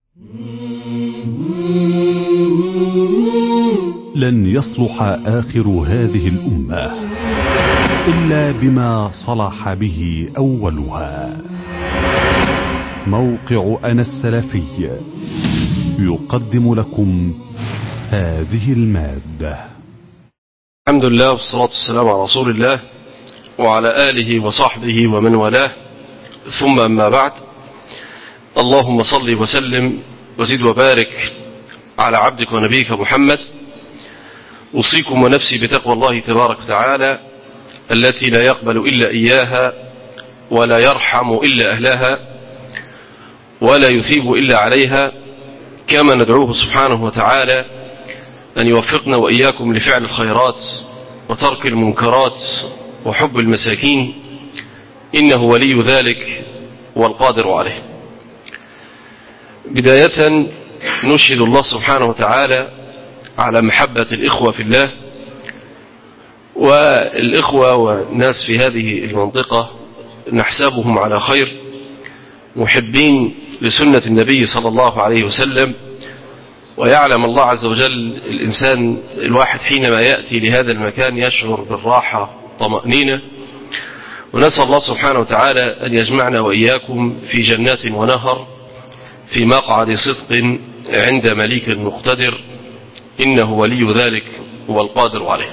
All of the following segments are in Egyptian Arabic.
لن يصلح آخر هذه الأمة إلا بما صلح به أولها موقع أنا السلفي يقدم لكم هذه المادة الحمد لله والصلاة والسلام على رسول الله وعلى آله وصحبه ومن والاه ثم أما بعد اللهم صل وسلم وزد وبارك على عبدك ونبيك محمد أوصيكم ونفسي بتقوى الله تبارك وتعالى التي لا يقبل إلا إياها ولا يرحم إلا أهلها ولا يثيب إلا عليها كما ندعوه سبحانه وتعالى أن يوفقنا وإياكم لفعل الخيرات وترك المنكرات وحب المساكين إنه ولي ذلك والقادر عليه بداية نشهد الله سبحانه وتعالى على محبة الإخوة في الله والإخوة والناس في هذه المنطقة نحسبهم على خير محبين لسنة النبي صلى الله عليه وسلم ويعلم الله عز وجل الإنسان الواحد حينما يأتي لهذا المكان يشعر بالراحة طمأنينة ونسأل الله سبحانه وتعالى أن يجمعنا وإياكم في جنات ونهر في مقعد صدق عند مليك مقتدر إنه ولي ذلك والقادر عليه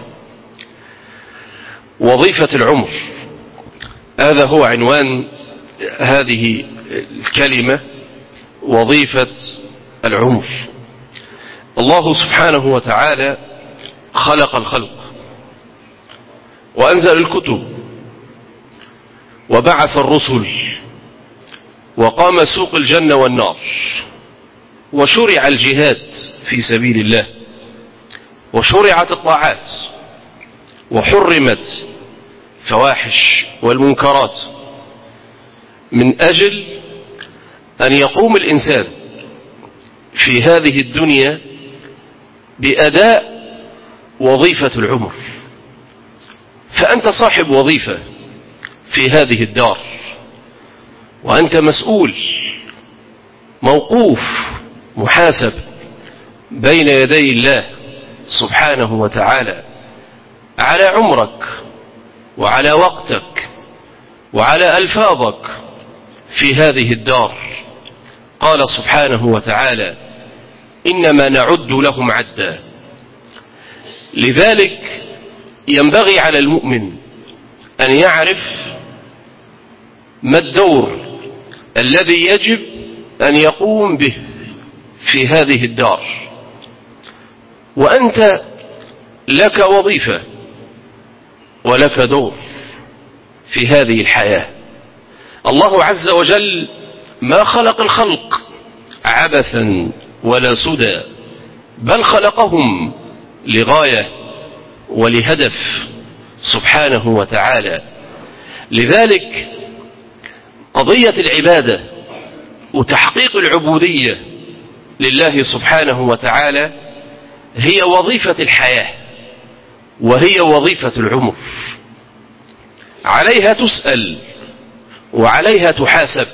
وظيفة العمر هذا هو عنوان هذه الكلمة وظيفة العمر الله سبحانه وتعالى خلق الخلق وأنزل الكتب وبعث الرسل وقام سوق الجنة والنار وشرع الجهاد في سبيل الله وشرعت الطاعات وحرمت فواحش والمنكرات من أجل أن يقوم الإنسان في هذه الدنيا بأداء وظيفة العمر فأنت صاحب وظيفة في هذه الدار وأنت مسؤول موقوف محاسب بين يدي الله سبحانه وتعالى على عمرك وعلى وقتك وعلى ألفاظك في هذه الدار قال سبحانه وتعالى إنما نعد لهم عدا لذلك ينبغي على المؤمن أن يعرف ما الدور الذي يجب أن يقوم به في هذه الدار وأنت لك وظيفة ولك دور في هذه الحياة الله عز وجل ما خلق الخلق عبثا ولا سدى بل خلقهم لغاية ولهدف سبحانه وتعالى لذلك قضية العبادة وتحقيق العبودية لله سبحانه وتعالى هي وظيفة الحياة وهي وظيفة العمر عليها تسأل وعليها تحاسب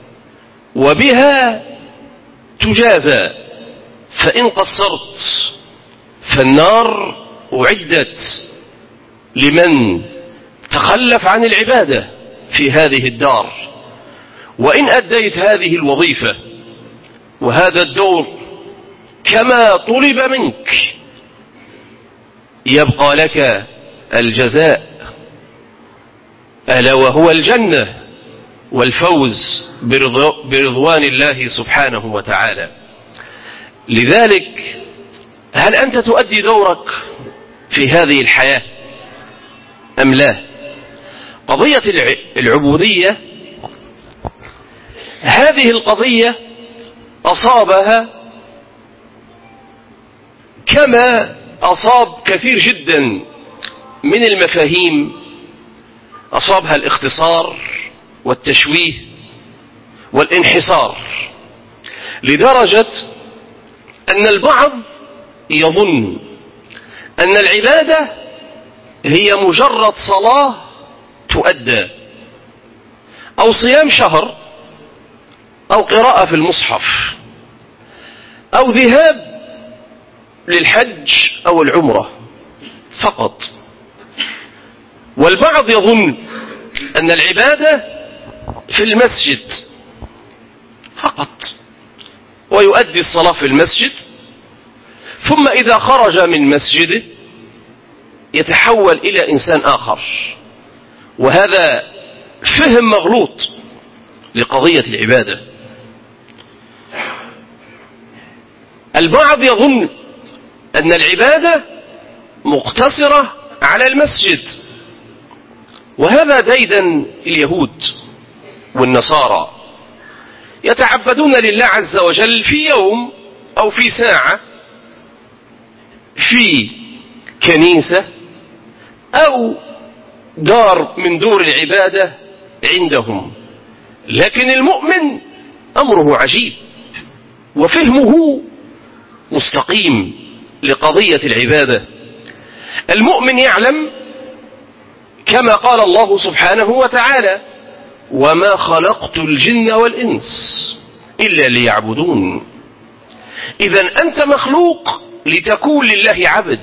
وبها تجازى فإن قصرت فالنار أعدت لمن تخلف عن العبادة في هذه الدار وإن أديت هذه الوظيفة وهذا الدور كما طلب منك يبقى لك الجزاء ألا وهو الجنة والفوز برضوان الله سبحانه وتعالى لذلك هل أنت تؤدي دورك في هذه الحياة أم لا قضية العبودية هذه القضية أصابها كما أصاب كثير جدا من المفاهيم أصابها الاختصار والتشويه والانحصار لدرجة أن البعض يظن أن العبادة هي مجرد صلاة تؤدى أو صيام شهر أو قراءة في المصحف أو ذهاب للحج أو العمرة فقط والبعض يظن أن العبادة في المسجد فقط ويؤدي الصلاة في المسجد ثم إذا خرج من مسجده يتحول إلى إنسان آخر وهذا فهم مغلوط لقضية العبادة البعض يظن أن العبادة مقتصرة على المسجد وهذا ديدا اليهود والنصارى يتعبدون لله عز وجل في يوم أو في ساعة في كنيسة أو دار من دور العبادة عندهم لكن المؤمن أمره عجيب وفهمه مستقيم لقضية العبادة المؤمن يعلم كما قال الله سبحانه وتعالى وما خلقت الجن والإنس إلا ليعبدون إذا أنت مخلوق لتكون لله عبد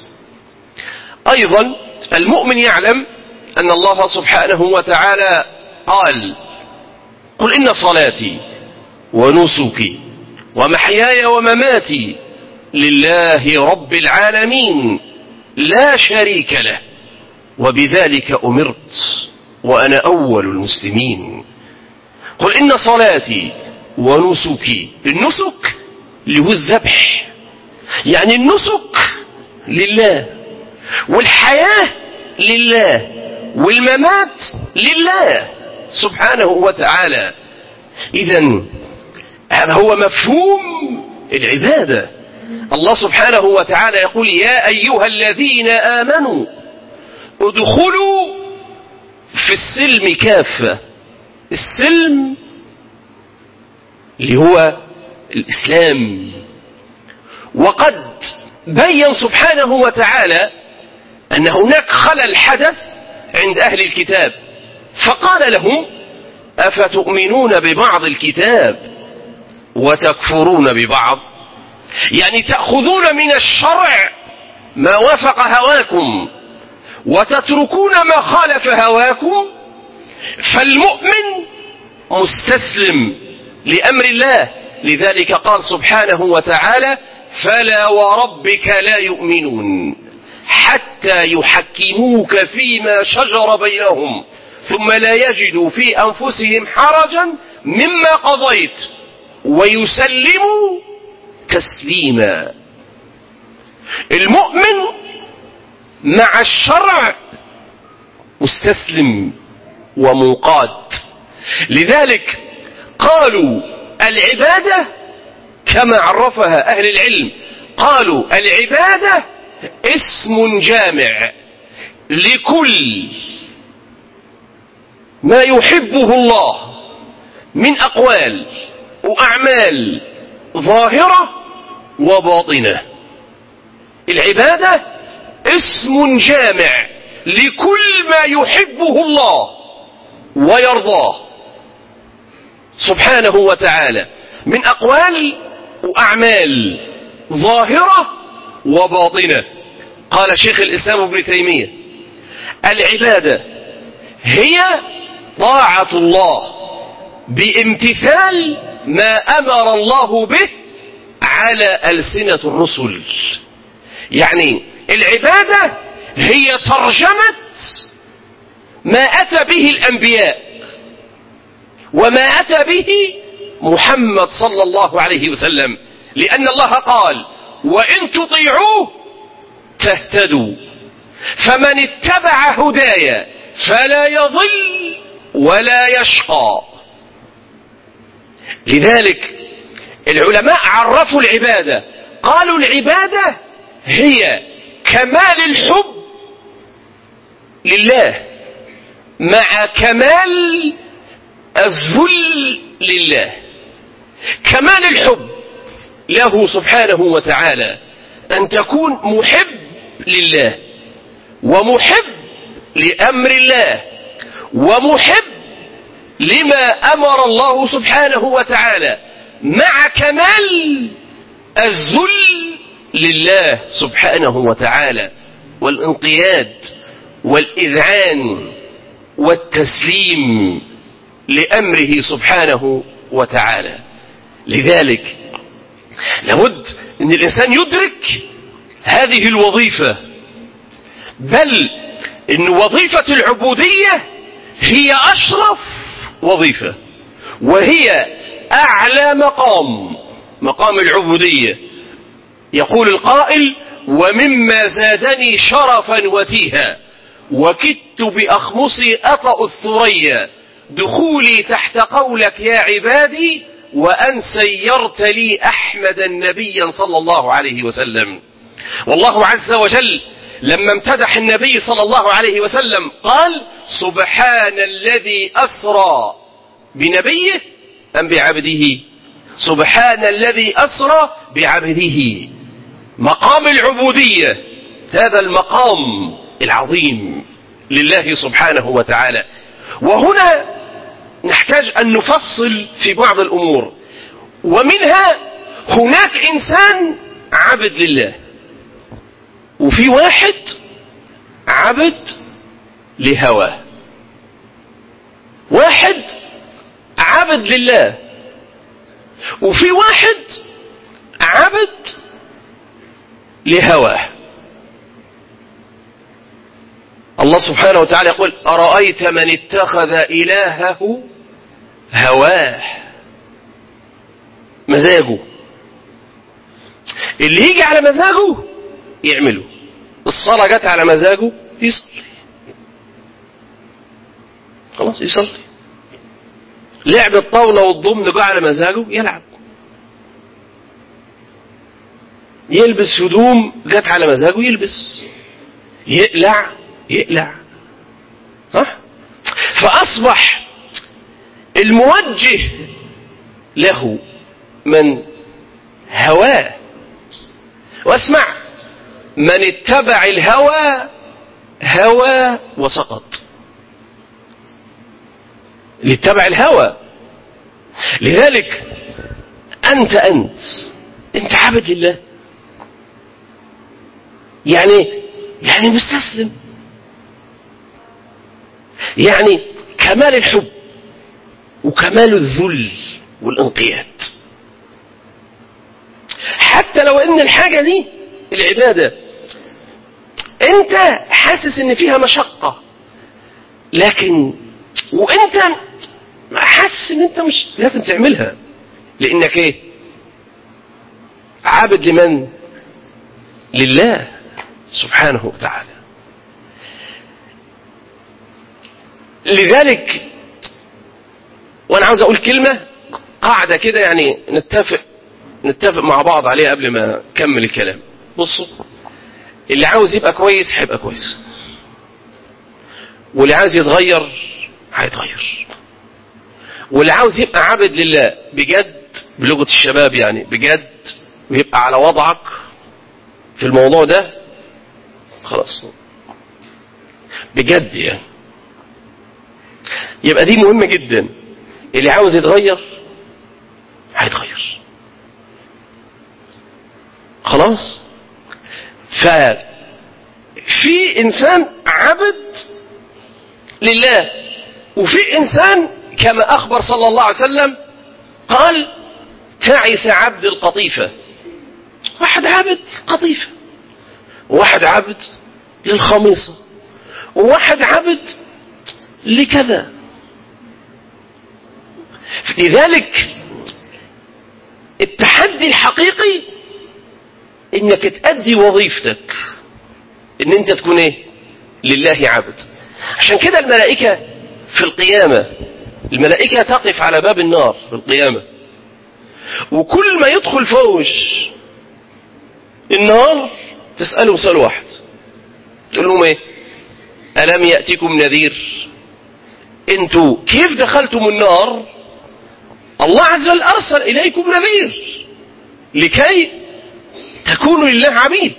أيضا المؤمن يعلم أن الله سبحانه وتعالى قال قل إن صلاتي ونسكي ومحياي ومماتي لله رب العالمين لا شريك له وبذلك أمرت وأنا أول المسلمين قل إن صلاتي ونسكي النسك اللي هو الذبح يعني النسك لله والحياة لله والممات لله سبحانه وتعالى إذا هذا هو مفهوم العبادة الله سبحانه وتعالى يقول يا أيها الذين آمنوا ادخلوا في السلم كافة السلم اللي هو الإسلام وقد بين سبحانه وتعالى أن هناك خلل حدث عند أهل الكتاب فقال لهم أفتؤمنون ببعض الكتاب وتكفرون ببعض يعني تأخذون من الشرع ما وافق هواكم وتتركون ما خالف هواكم فالمؤمن مستسلم لأمر الله لذلك قال سبحانه وتعالى فلا وربك لا يؤمنون حتى يحكموك فيما شجر بينهم ثم لا يجدوا في أنفسهم حرجا مما قضيت ويسلموا تسليما المؤمن مع الشرع مستسلم ومنقاد لذلك قالوا العبادة كما عرفها أهل العلم قالوا العبادة اسم جامع لكل ما يحبه الله من أقوال وأعمال ظاهرة وباطنة العبادة اسم جامع لكل ما يحبه الله ويرضاه سبحانه وتعالى من أقوال وأعمال ظاهرة وباطنة قال شيخ الإسلام ابن تيمية العبادة هي طاعة الله بامتثال ما أمر الله به على ألسنة الرسل يعني العبادة هي ترجمة ما أتى به الأنبياء وما أتى به محمد صلى الله عليه وسلم لأن الله قال وإن تطيعوه تهتدوا فمن اتبع هدايا فلا يضل ولا يشقى لذلك العلماء عرفوا العبادة قالوا العبادة هي كمال الحب لله مع كمال الذل لله كمال الحب له سبحانه وتعالى أن تكون محب لله ومحب لأمر الله ومحب لما أمر الله سبحانه وتعالى مع كمال الذل لله سبحانه وتعالى والانقياد والإذعان والتسليم لأمره سبحانه وتعالى لذلك لابد أن الإنسان يدرك هذه الوظيفة بل أن وظيفة العبودية هي أشرف وظيفة وهي أعلى مقام مقام العبودية يقول القائل ومما زادني شرفا وتيها وكدت بأخمصي أطأ الثريا دخولي تحت قولك يا عبادي وأن سيرت لي أحمد نبيا صلى الله عليه وسلم والله عز وجل لما امتدح النبي صلى الله عليه وسلم قال سبحان الذي أسرى بنبيه أم بعبده سبحان الذي أسرى بعبده مقام العبودية هذا المقام العظيم لله سبحانه وتعالى وهنا نحتاج أن نفصل في بعض الأمور ومنها هناك إنسان عبد لله وفي واحد عبد لهواه واحد عبد لله وفي واحد عبد لهواه الله سبحانه وتعالى يقول أرأيت من اتخذ إلهه هواه مزاجه اللي يجي على مزاجه يعمله الصلاة جت على مزاجه يصلي خلاص يصلي لعب الطاولة والضمن جه على مزاجه يلعب يلبس هدوم جت على مزاجه يلبس يقلع يقلع صح فأصبح الموجه له من هواه واسمع من اتبع الهوى هوى وسقط اللي اتبع الهوى لذلك أنت أنت أنت عبد لله يعني يعني مستسلم يعني كمال الحب وكمال الذل والانقياد حتى لو ان الحاجة دي العبادة انت حاسس ان فيها مشقة لكن وانت حاسس ان انت مش لازم تعملها لانك ايه عابد لمن لله سبحانه وتعالى لذلك وانا عاوز اقول كلمة قاعدة كده يعني نتفق نتفق مع بعض عليها قبل ما اكمل الكلام بصوا اللي عاوز يبقى كويس هيبقى كويس واللي عاوز يتغير هيتغير واللي عاوز يبقى عبد لله بجد بلغة الشباب يعني بجد ويبقى على وضعك في الموضوع ده خلاص بجد يعني يبقى دي مهمة جدا اللي عاوز يتغير هيتغير خلاص ففي انسان عبد لله وفي انسان كما اخبر صلى الله عليه وسلم قال تعس عبد القطيفة واحد عبد قطيفة وواحد عبد للخميصة وواحد عبد لكذا لذلك التحدي الحقيقي انك تأدي وظيفتك ان انت تكون ايه لله عبد عشان كده الملائكة في القيامة الملائكة تقف على باب النار في القيامة وكل ما يدخل فوش النار تسألهم سؤال واحد تقول لهم ايه ألم يأتكم نذير انتوا كيف دخلتم النار الله عز وجل أرسل إليكم نذير لكي تكونوا لله عبيد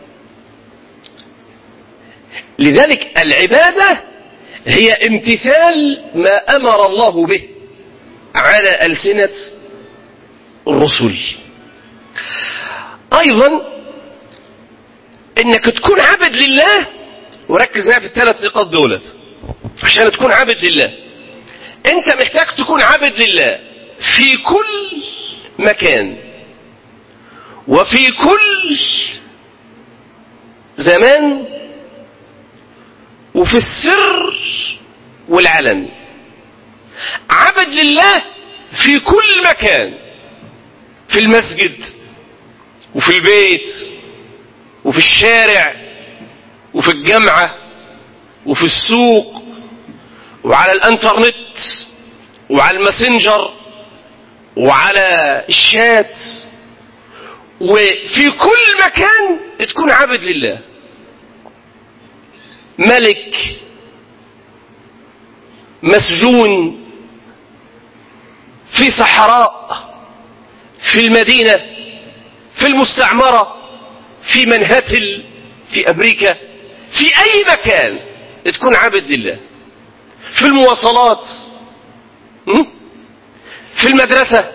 لذلك العبادة هي امتثال ما أمر الله به على ألسنة الرسل ايضا انك تكون عبد لله وركز معايا في الثلاث نقاط دولت عشان تكون عبد لله انت محتاج تكون عبد لله في كل مكان وفي كل زمان وفي السر والعلن عبد لله في كل مكان في المسجد وفي البيت وفي الشارع وفي الجامعة وفي السوق وعلى الانترنت وعلى الماسنجر وعلى الشات وفي كل مكان تكون عبد لله ملك مسجون في صحراء في المدينة في المستعمرة في منهتل في أمريكا في أي مكان تكون عبد لله في المواصلات في المدرسة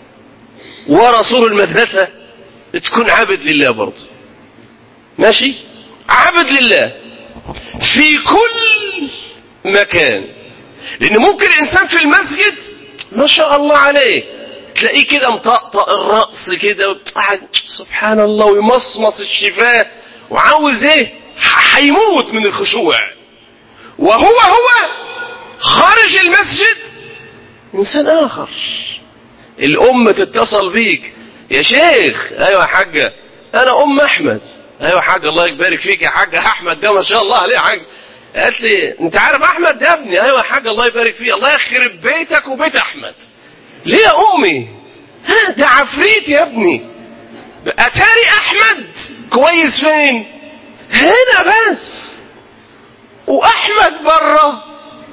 ورسول المدرسة تكون عبد لله برضه ماشي عبد لله في كل مكان لأن ممكن الإنسان في المسجد ما شاء الله عليه تلاقيه كده مطقطق الرأس كده سبحان الله ويمصمص الشفاه وعاوز ايه هيموت من الخشوع وهو هو خارج المسجد انسان اخر الام تتصل بيك يا شيخ ايوه يا حاجه انا ام احمد ايوه يا حاج الله يبارك فيك يا حاج احمد ده ما شاء الله عليه يا حاج قالت لي انت عارف احمد ده ابني ايوه يا حاج الله يبارك فيه الله يخرب بيتك وبيت احمد ليه يا امي ها ده عفريت يا ابني اتاري احمد كويس فين هنا بس واحمد بره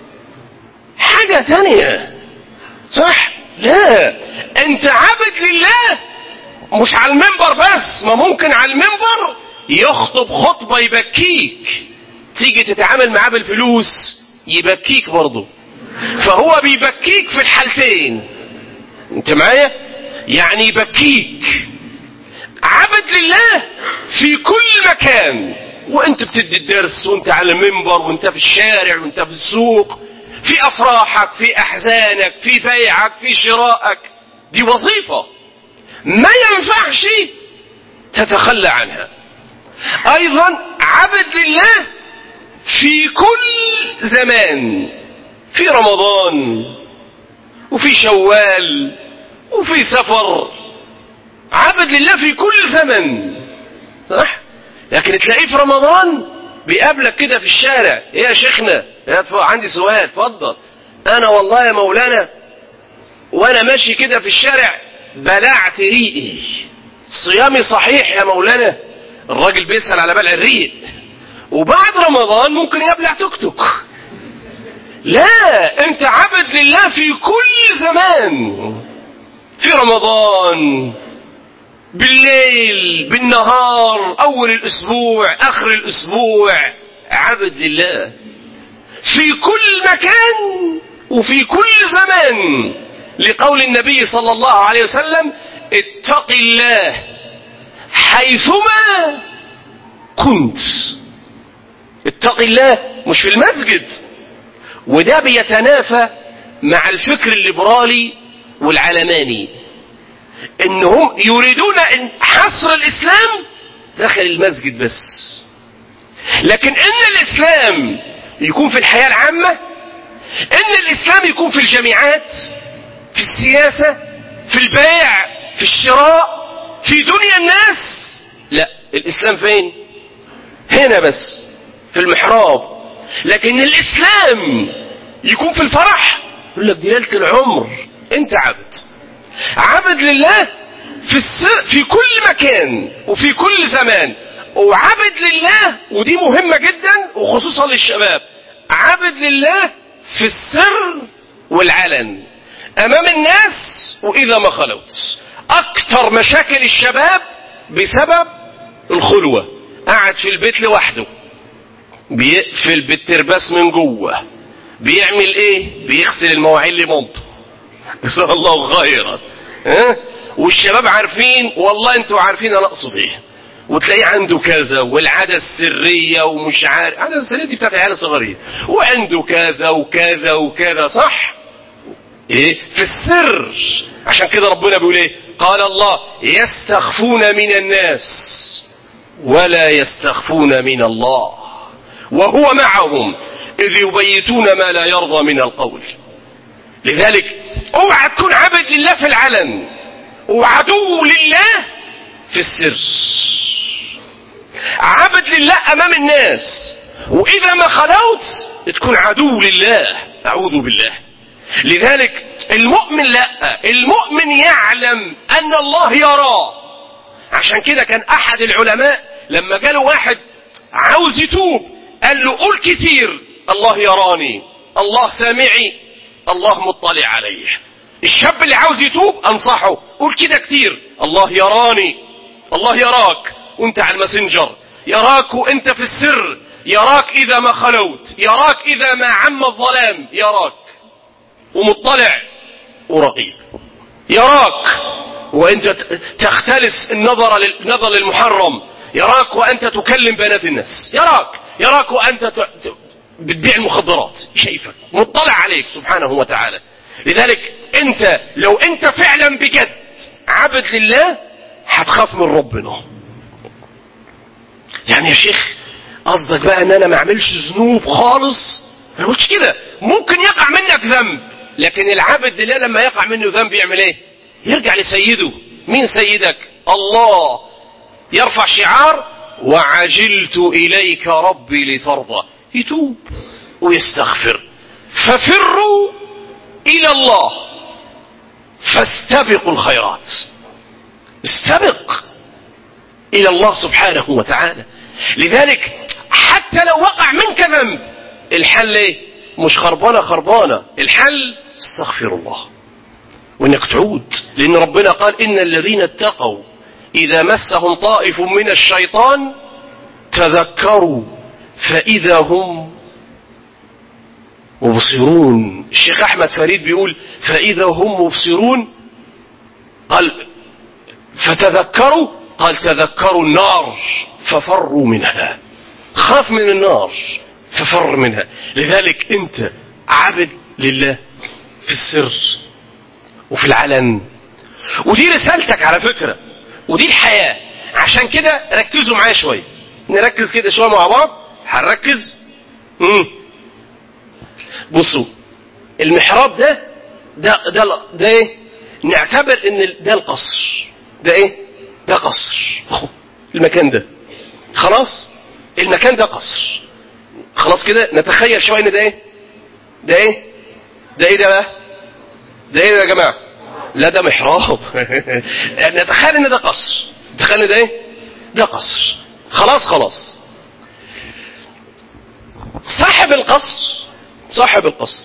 حاجة تانية صح لا انت عبد لله مش على المنبر بس ما ممكن على المنبر يخطب خطبة يبكيك تيجي تتعامل معاه بالفلوس يبكيك برضه فهو بيبكيك في الحالتين انت معايا يعني يبكيك عبد لله في كل مكان وانت بتدي الدرس وانت على المنبر وانت في الشارع وانت في السوق في افراحك في احزانك في بيعك في شرائك دي وظيفة ما ينفعش تتخلى عنها ايضا عبد لله في كل زمان في رمضان وفي شوال وفي سفر عبد لله في كل زمن صح لكن تلاقيه في رمضان بيقابلك كده في الشارع ايه يا شيخنا يا عندي سؤال اتفضل انا والله يا مولانا وانا ماشي كده في الشارع بلعت ريقي صيامي صحيح يا مولانا الراجل بيسأل على بلع الريق وبعد رمضان ممكن يبلع توك توك لا انت عبد لله في كل زمان في رمضان بالليل بالنهار اول الاسبوع اخر الاسبوع عبد لله في كل مكان وفي كل زمان لقول النبي صلى الله عليه وسلم اتق الله حيثما كنت اتق الله مش في المسجد وده بيتنافى مع الفكر الليبرالي والعلماني انهم يريدون ان حصر الاسلام داخل المسجد بس لكن ان الاسلام يكون في الحياة العامة ان الاسلام يكون في الجامعات في السياسة في البيع في الشراء في دنيا الناس لا الاسلام فين هنا بس في المحراب لكن الاسلام يكون في الفرح يقول لك دي ليله العمر انت عبد عبد لله في السر في كل مكان وفي كل زمان وعبد لله ودي مهمة جدا وخصوصا للشباب عبد لله في السر والعلن امام الناس واذا ما خلوت اكتر مشاكل الشباب بسبب الخلوة قاعد في البيت لوحده بيقفل بالترباس من جوه بيعمل ايه بيغسل المواعين لمامته جزاه الله خيرا ها والشباب عارفين والله انتوا عارفين انا اقصد ايه وتلاقيه عنده كذا والعادة السرية ومش عارف العادة السرية دي بتاعت العيال الصغيرة وعنده كذا وكذا وكذا صح ايه في السر عشان كده ربنا بيقول ايه قال الله يستخفون من الناس ولا يستخفون من الله وهو معهم إذ يبيتون ما لا يرضى من القول لذلك اوعى تكون عبد لله في العلن وعدو لله في السر عبد لله امام الناس واذا ما خلوت تكون عدو لله اعوذ بالله لذلك المؤمن لا المؤمن يعلم ان الله يراه عشان كده كان احد العلماء لما جاله واحد عاوز يتوب قال له قول كتير الله يراني الله سامعي الله مطلع عليه الشاب اللي عاوز يتوب انصحه قول كده كتير الله يراني الله يراك وانت على الماسنجر يراك وانت في السر يراك اذا ما خلوت يراك اذا ما عم الظلام يراك ومطلع ورقيب يراك وانت تختلس النظر النظر للمحرم يراك وانت تكلم بنات الناس يراك يراك وانت بتبيع المخدرات شايفك مطلع عليك سبحانه وتعالى لذلك انت لو انت فعلا بجد عبد لله هتخاف من ربنا يعني يا شيخ قصدك بقى ان انا ما اعملش ذنوب خالص ما قلتش كده ممكن يقع منك ذنب لكن العبد لله لما يقع منه ذنب يعمل ايه يرجع لسيده مين سيدك الله يرفع شعار وعجلت اليك ربي لترضى يتوب ويستغفر ففروا الى الله فاستبقوا الخيرات استبق الى الله سبحانه وتعالى لذلك حتى لو وقع منك ذنب الحل ايه مش خربانه خربانه الحل استغفر الله وانك تعود لان ربنا قال ان الذين اتقوا اذا مسهم طائف من الشيطان تذكروا فاذا هم مبصرون الشيخ احمد فريد بيقول فاذا هم مبصرون قال فتذكروا قال تذكروا النار ففروا منها خاف من النار ففر منها لذلك انت عبد لله في السر وفي العلن ودي رسالتك على فكرة ودي الحياة عشان كده ركزوا معايا شوية نركز كده شوية مع بعض هنركز مم. بصوا المحراب ده ده ده ده ايه نعتبر ان ده القصر ده ايه ده قصر المكان ده خلاص المكان ده قصر خلاص كده نتخيل شويه ان ده ايه ده ايه ده ايه ده بقى ده ايه ده يا جماعه لا ده محراب نتخيل ان ده قصر نتخيل ان ده ايه ده قصر خلاص خلاص صاحب القصر صاحب القصر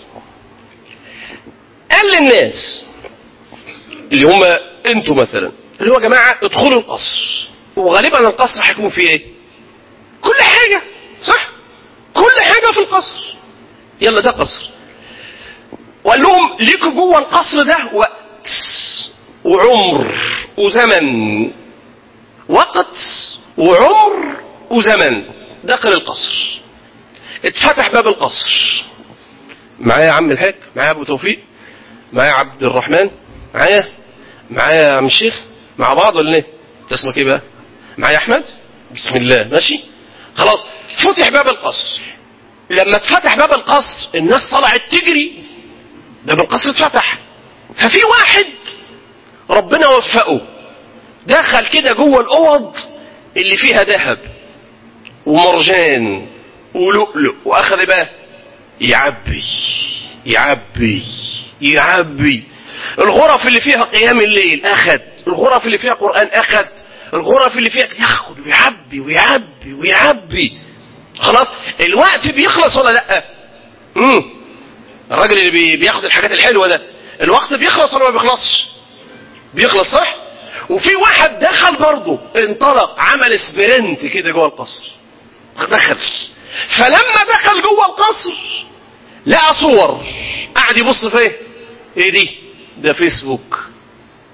قال للناس اللي هم انتوا مثلا اللي هو يا جماعه ادخلوا القصر وغالبا القصر هيكون فيه ايه كل حاجه صح كل حاجه في القصر يلا ده قصر وقال لهم ليكوا جوه القصر ده وقت وعمر وزمن وقت وعمر وزمن داخل القصر اتفتح باب القصر معايا يا عم الحاج معايا ابو توفيق معايا عبد الرحمن معايا معايا يا عم الشيخ مع بعض ولا ايه انت اسمك ايه بقى معايا احمد بسم الله ماشي خلاص فتح باب القصر لما اتفتح باب القصر الناس طلعت تجري باب القصر اتفتح ففي واحد ربنا وفقه دخل كده جوه الاوض اللي فيها ذهب ومرجان ولؤلؤ واخذ بقى يعبي يعبي يعبي الغرف اللي فيها قيام الليل اخذ الغرف اللي فيها قران اخذ الغرف اللي فيها ياخد ويعبي ويعبي ويعبي خلاص الوقت بيخلص ولا لا امم الراجل اللي بي- بياخد الحاجات الحلوه ده الوقت بيخلص ولا ما بيخلصش بيخلص صح وفي واحد دخل برضه انطلق عمل سبرنت كده جوه القصر دخل فلما دخل جوه القصر لقى صور قعد يبص فين ايه دي ده فيسبوك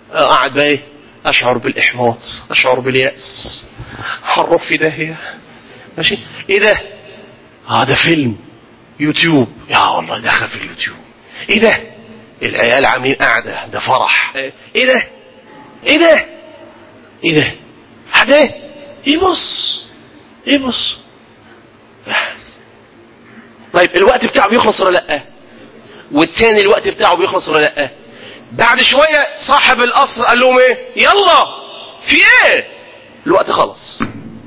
قاعد بقى ايه اشعر بالاحباط اشعر بالياس هنروح في داهيه ماشي ايه ده اه ده فيلم يوتيوب يا والله دخل في اليوتيوب ايه ده العيال عاملين قاعده ده فرح ايه ده ايه ده ايه ده حد ايه يبص يبص بس طيب الوقت بتاعه بيخلص ولا لا والتاني الوقت بتاعه بيخلص ولا لا بعد شوية صاحب القصر قال لهم ايه يلا في ايه الوقت خلص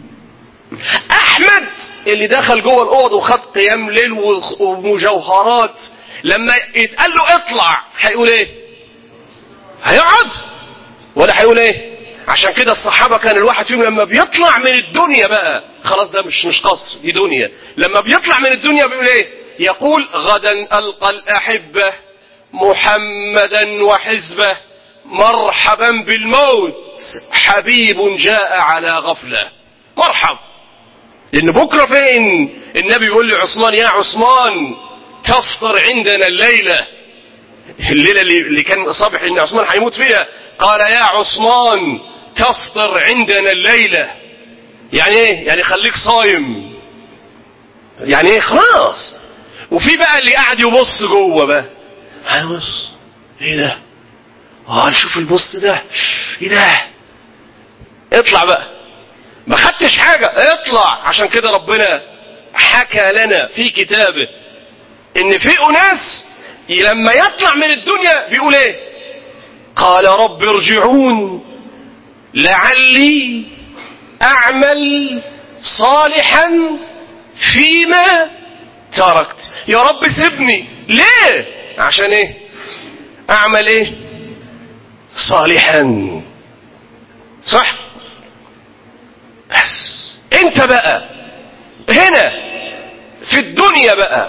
احمد اللي دخل جوه الاوضه وخد قيام ليل ومجوهرات لما يتقال له اطلع هيقول ايه هيقعد ولا هيقول ايه عشان كده الصحابه كان الواحد فيهم لما بيطلع من الدنيا بقى خلاص ده مش مش قصر دي دنيا لما بيطلع من الدنيا بيقول ايه يقول غدا القى الاحبه محمدا وحزبه مرحبا بالموت حبيب جاء على غفله مرحب لان بكره فين النبي يقول لعثمان يا عثمان تفطر عندنا الليله الليله اللي كان صبح ان عثمان هيموت فيها قال يا عثمان تفطر عندنا الليله يعني ايه يعني خليك صايم يعني ايه خلاص وفي بقى اللي قاعد يبص جوه بقى هيبص ايه ده اه نشوف البص ده ايه ده اطلع بقى ما خدتش حاجة اطلع عشان كده ربنا حكى لنا في كتابه ان في اناس لما يطلع من الدنيا بيقول ايه قال رب ارجعون لعلي اعمل صالحا فيما تركت يا رب سيبني ليه عشان ايه اعمل ايه صالحا صح بس انت بقى هنا في الدنيا بقى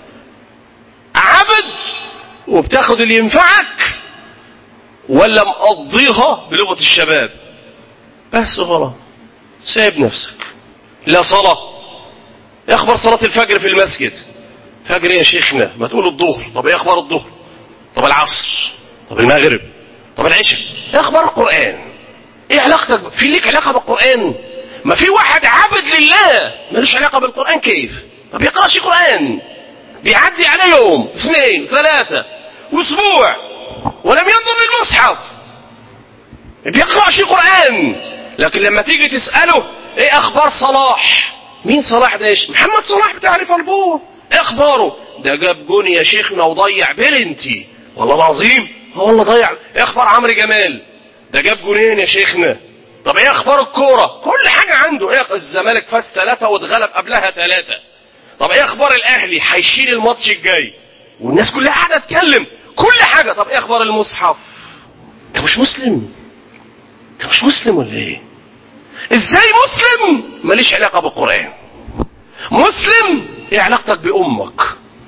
عبد وبتاخد اللي ينفعك ولا مقضيها بلغة الشباب بس خلاص سايب نفسك لا صلاة ايه اخبار صلاة الفجر في المسجد فجر يا شيخنا ما تقول الظهر طب ايه اخبار الظهر طب العصر طب المغرب طب العشاء ايه اخبار القرآن ايه علاقتك في ليك علاقة بالقرآن ما في واحد عبد لله ملوش علاقة بالقرآن كيف ما بيقرأش قرآن بيعدي عليه يوم اثنين ثلاثة واسبوع ولم ينظر للمصحف ما بيقرأش قرآن لكن لما تيجي تسأله ايه اخبار صلاح مين صلاح ده ايش محمد صلاح بتاع ليفربول ايه اخباره ده جاب جون يا شيخنا وضيع بلنتي والله العظيم هو والله ضيع ايه اخبار عمرو جمال ده جاب جونين يا شيخنا طب ايه اخبار الكوره كل حاجه عنده ايه الزمالك فاز ثلاثه واتغلب قبلها ثلاثه طب ايه اخبار الاهلي هيشيل الماتش الجاي والناس كلها قاعده تتكلم كل حاجه طب ايه اخبار المصحف انت مش مسلم انت مش مسلم ولا ايه ازاي مسلم ماليش علاقه بالقران مسلم ايه علاقتك بامك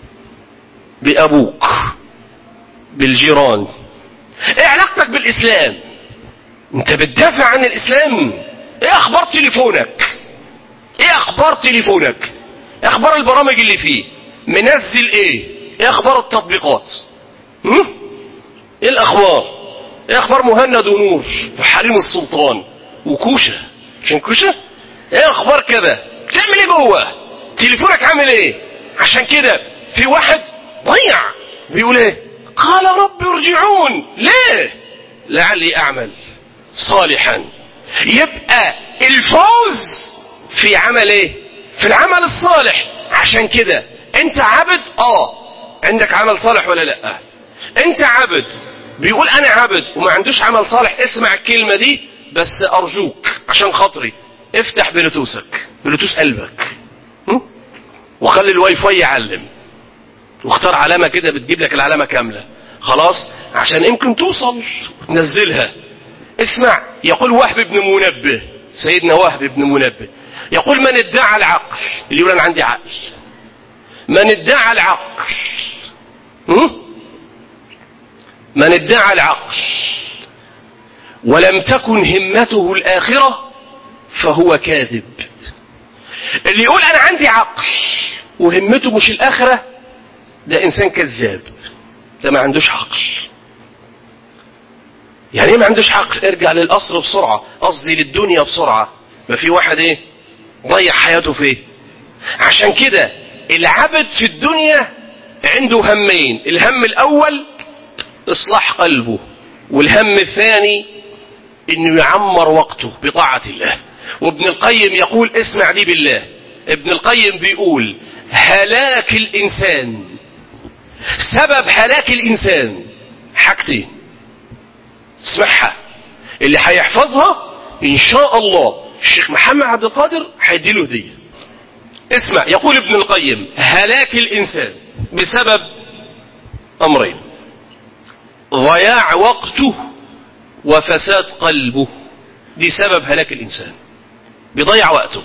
بابوك بالجيران ايه علاقتك بالاسلام انت بتدافع عن الاسلام ايه اخبار تليفونك ايه اخبار تليفونك ايه اخبار البرامج اللي فيه منزل ايه ايه اخبار التطبيقات هم؟ ايه الاخبار ايه اخبار مهند ونور وحريم السلطان وكوشه عشان كوشه ايه اخبار كده بتعمل ايه جوه تليفونك عامل ايه عشان كده في واحد ضيع بيقول ايه قال رب ارجعون ليه لعلي اعمل صالحا يبقى الفوز في عمل ايه في العمل الصالح عشان كده انت عبد اه عندك عمل صالح ولا لا انت عبد بيقول انا عبد وما عندوش عمل صالح اسمع الكلمة دي بس ارجوك عشان خاطري افتح بلوتوثك بلوتوث قلبك م? وخلي الواي فاي يعلم واختار علامة كده بتجيب لك العلامة كاملة خلاص عشان يمكن توصل تنزلها اسمع يقول وهب بن منبه سيدنا وهب بن منبه يقول من ادعى العقل اللي يقول انا عندي عقل من ادعى العقل م? من ادعى العقل ولم تكن همته الآخرة فهو كاذب اللي يقول أنا عندي عقل وهمته مش الآخرة ده إنسان كذاب ده ما عندوش عقل يعني ايه ما عندوش عقل ارجع للاصل بسرعه قصدي للدنيا بسرعه ما في واحد ايه ضيع حياته في ايه عشان كده العبد في الدنيا عنده همين الهم الاول اصلاح قلبه والهم الثاني انه يعمر وقته بطاعه الله وابن القيم يقول اسمع لي بالله ابن القيم بيقول هلاك الانسان سبب هلاك الانسان حاجتين اسمعها اللي هيحفظها ان شاء الله الشيخ محمد عبد القادر هيديله هديه اسمع يقول ابن القيم هلاك الانسان بسبب امرين ضياع وقته وفساد قلبه دي سبب هلاك الانسان بيضيع وقته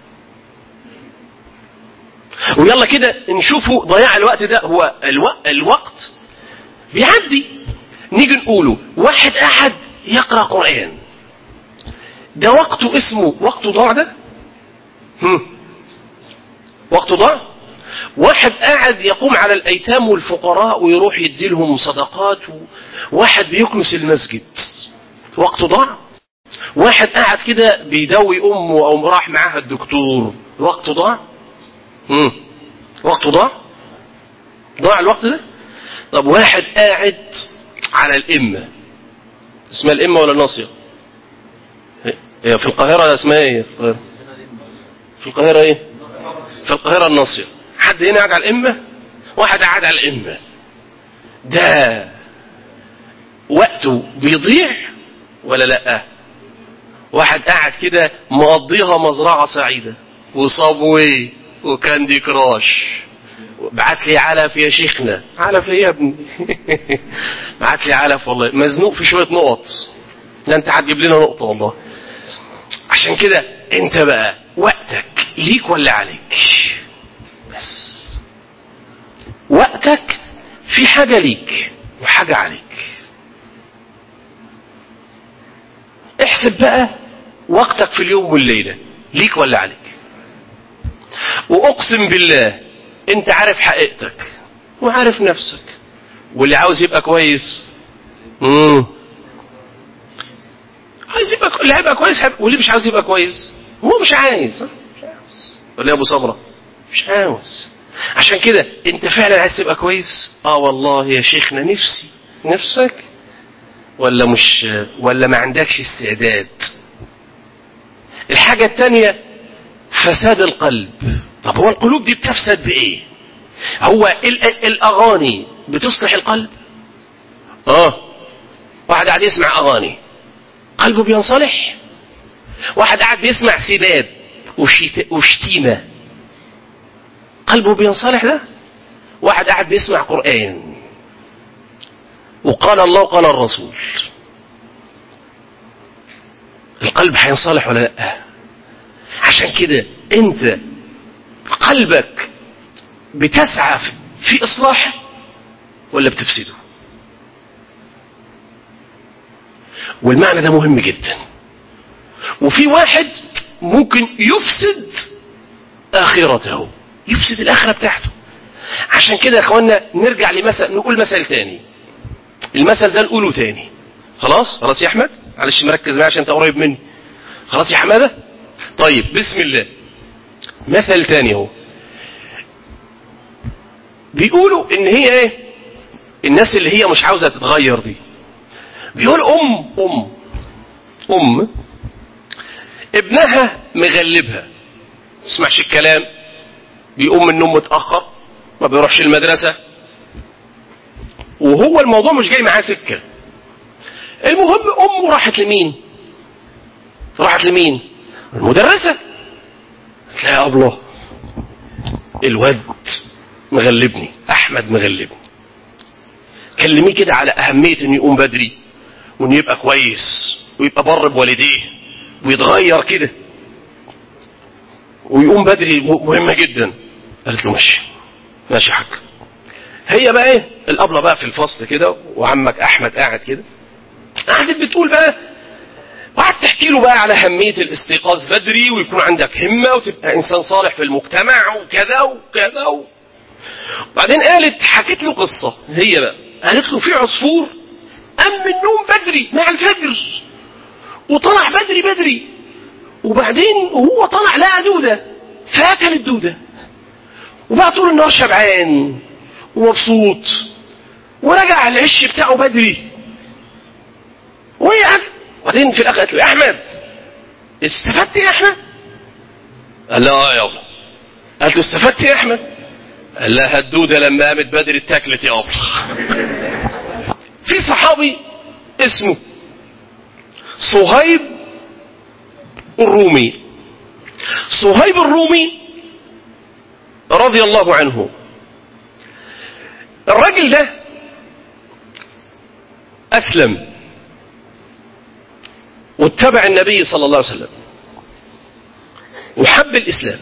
ويلا كده نشوفوا ضياع الوقت ده هو الو... الوقت بيعدي نيجي نقوله واحد قاعد يقرا قران ده وقته اسمه وقته ضاع ده هم. وقته ضاع واحد قاعد يقوم على الايتام والفقراء ويروح يدي لهم صدقات واحد بيكنس المسجد وقته ضاع واحد قاعد كده بيداوي امه او راح معاها الدكتور وقته ضاع مم. وقته ضاع ضاع الوقت ده طب واحد قاعد على الإمة اسمها الإمة ولا الناصية هي في القاهرة اسمها ايه في القاهرة في القاهرة ايه في القاهرة الناصية حد هنا قاعد على الإمة واحد قاعد على الإمة ده وقته بيضيع ولا لا واحد قاعد كده مقضيها مزرعة سعيدة وصابوي وكاندي كراش بعت لي علف يا شيخنا علف ايه يا ابني بعت لي علف والله مزنوق في شويه نقط ده انت هتجيب لنا نقطه والله عشان كده انت بقى وقتك ليك ولا عليك بس وقتك في حاجه ليك وحاجه عليك احسب بقى وقتك في اليوم والليله ليك ولا عليك واقسم بالله انت عارف حقيقتك وعارف نفسك واللي عاوز يبقى كويس امم عايز يبقى اللي هيبقى كويس هيبقى. واللي مش عاوز يبقى كويس هو مش عايز مش عاوز ولا يا ابو صبره مش عاوز عشان كده انت فعلا عايز تبقى كويس اه والله يا شيخنا نفسي نفسك ولا مش ولا ما عندكش استعداد الحاجه الثانيه فساد القلب طب هو القلوب دي بتفسد بايه هو الاغاني بتصلح القلب اه واحد قاعد يسمع اغاني قلبه بينصلح واحد قاعد بيسمع سباب وشتيمة قلبه بينصلح ده واحد قاعد بيسمع قرآن وقال الله وقال الرسول القلب هينصلح ولا لا عشان كده انت قلبك بتسعى في اصلاحه ولا بتفسده والمعنى ده مهم جدا وفي واحد ممكن يفسد اخرته يفسد الاخره بتاعته عشان كده يا اخوانا نرجع لمثل نقول مثل تاني المثل ده نقوله تاني خلاص خلاص يا احمد معلش مركز معايا عشان انت قريب مني خلاص يا حماده طيب بسم الله مثل تاني اهو بيقولوا ان هي ايه الناس اللي هي مش عاوزه تتغير دي بيقول ام ام ام ابنها مغلبها ما تسمعش الكلام بيقوم من النوم متاخر ما بيروحش المدرسه وهو الموضوع مش جاي معاه سكه المهم امه راحت لمين راحت لمين المدرسه تلاقي يا ابله الواد مغلبني احمد مغلبني كلميه كده على اهميه انه يقوم بدري وانه يبقى كويس ويبقى بر بوالديه ويتغير كده ويقوم بدري مهمه جدا قالت له ماشي ماشي يا حاج هي بقى ايه الابله بقى في الفصل كده وعمك احمد قاعد كده قعدت بتقول بقى وقعدت تحكي له بقى على أهمية الاستيقاظ بدري ويكون عندك همة وتبقى إنسان صالح في المجتمع وكذا وكذا و... بعدين قالت حكت له قصة هي بقى قالت له في عصفور قام من النوم بدري مع الفجر وطلع بدري بدري وبعدين وهو طلع لقى دودة فأكل الدودة وبقى طول النهار شبعان ومبسوط ورجع العش بتاعه بدري وقعد وبعدين في الاخر قالت له يا احمد استفدت يا احمد؟ قال لها اه يابا قالت له استفدت يا احمد؟ قال لها الدوده لما قامت بدري اتاكلت يابا في صحابي اسمه صهيب الرومي صهيب الرومي رضي الله عنه الراجل ده أسلم واتبع النبي صلى الله عليه وسلم وحب الإسلام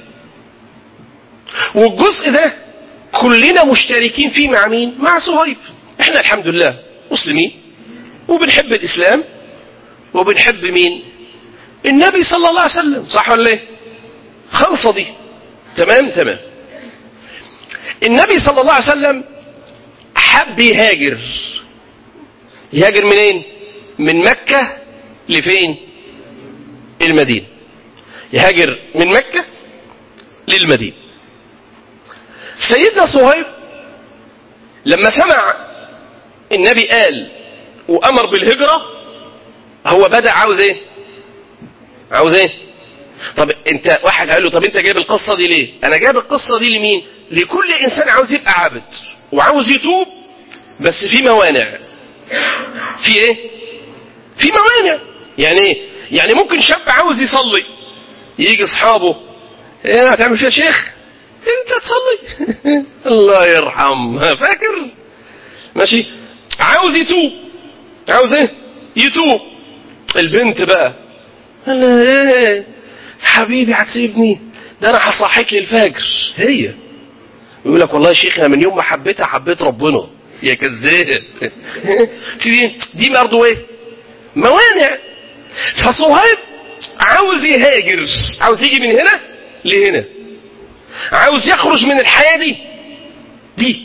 والجزء ده كلنا مشتركين فيه مع مين؟ مع صهيب احنا الحمد لله مسلمين وبنحب الإسلام وبنحب مين؟ النبي صلى الله عليه وسلم صح ولا ايه؟ خلصة دي تمام تمام النبي صلى الله عليه وسلم حب يهاجر يهاجر منين من مكة لفين المدينة يهاجر من مكة للمدينة سيدنا صهيب لما سمع النبي قال وأمر بالهجرة هو بدأ عاوز ايه عاوز ايه طب انت واحد قال له طب انت جايب القصة دي ليه انا جايب القصة دي لمين لكل انسان عاوز يبقى عابد وعاوز يتوب بس في موانع في ايه في موانع يعني ايه يعني ممكن شاب عاوز يصلي يجي اصحابه ايه هتعمل فيها شيخ انت تصلي الله يرحم فاكر ماشي عاوز يتوب عاوز ايه يتوب البنت بقى انا ايه حبيبي هتسيبني ده انا هصحيك للفجر هي يقول لك والله يا شيخ انا من يوم ما حبيتها حبيت ربنا يا كذاب دي دي برضه ايه موانع فصهيب عاوز يهاجر عاوز يجي من هنا لهنا عاوز يخرج من الحياة دي دي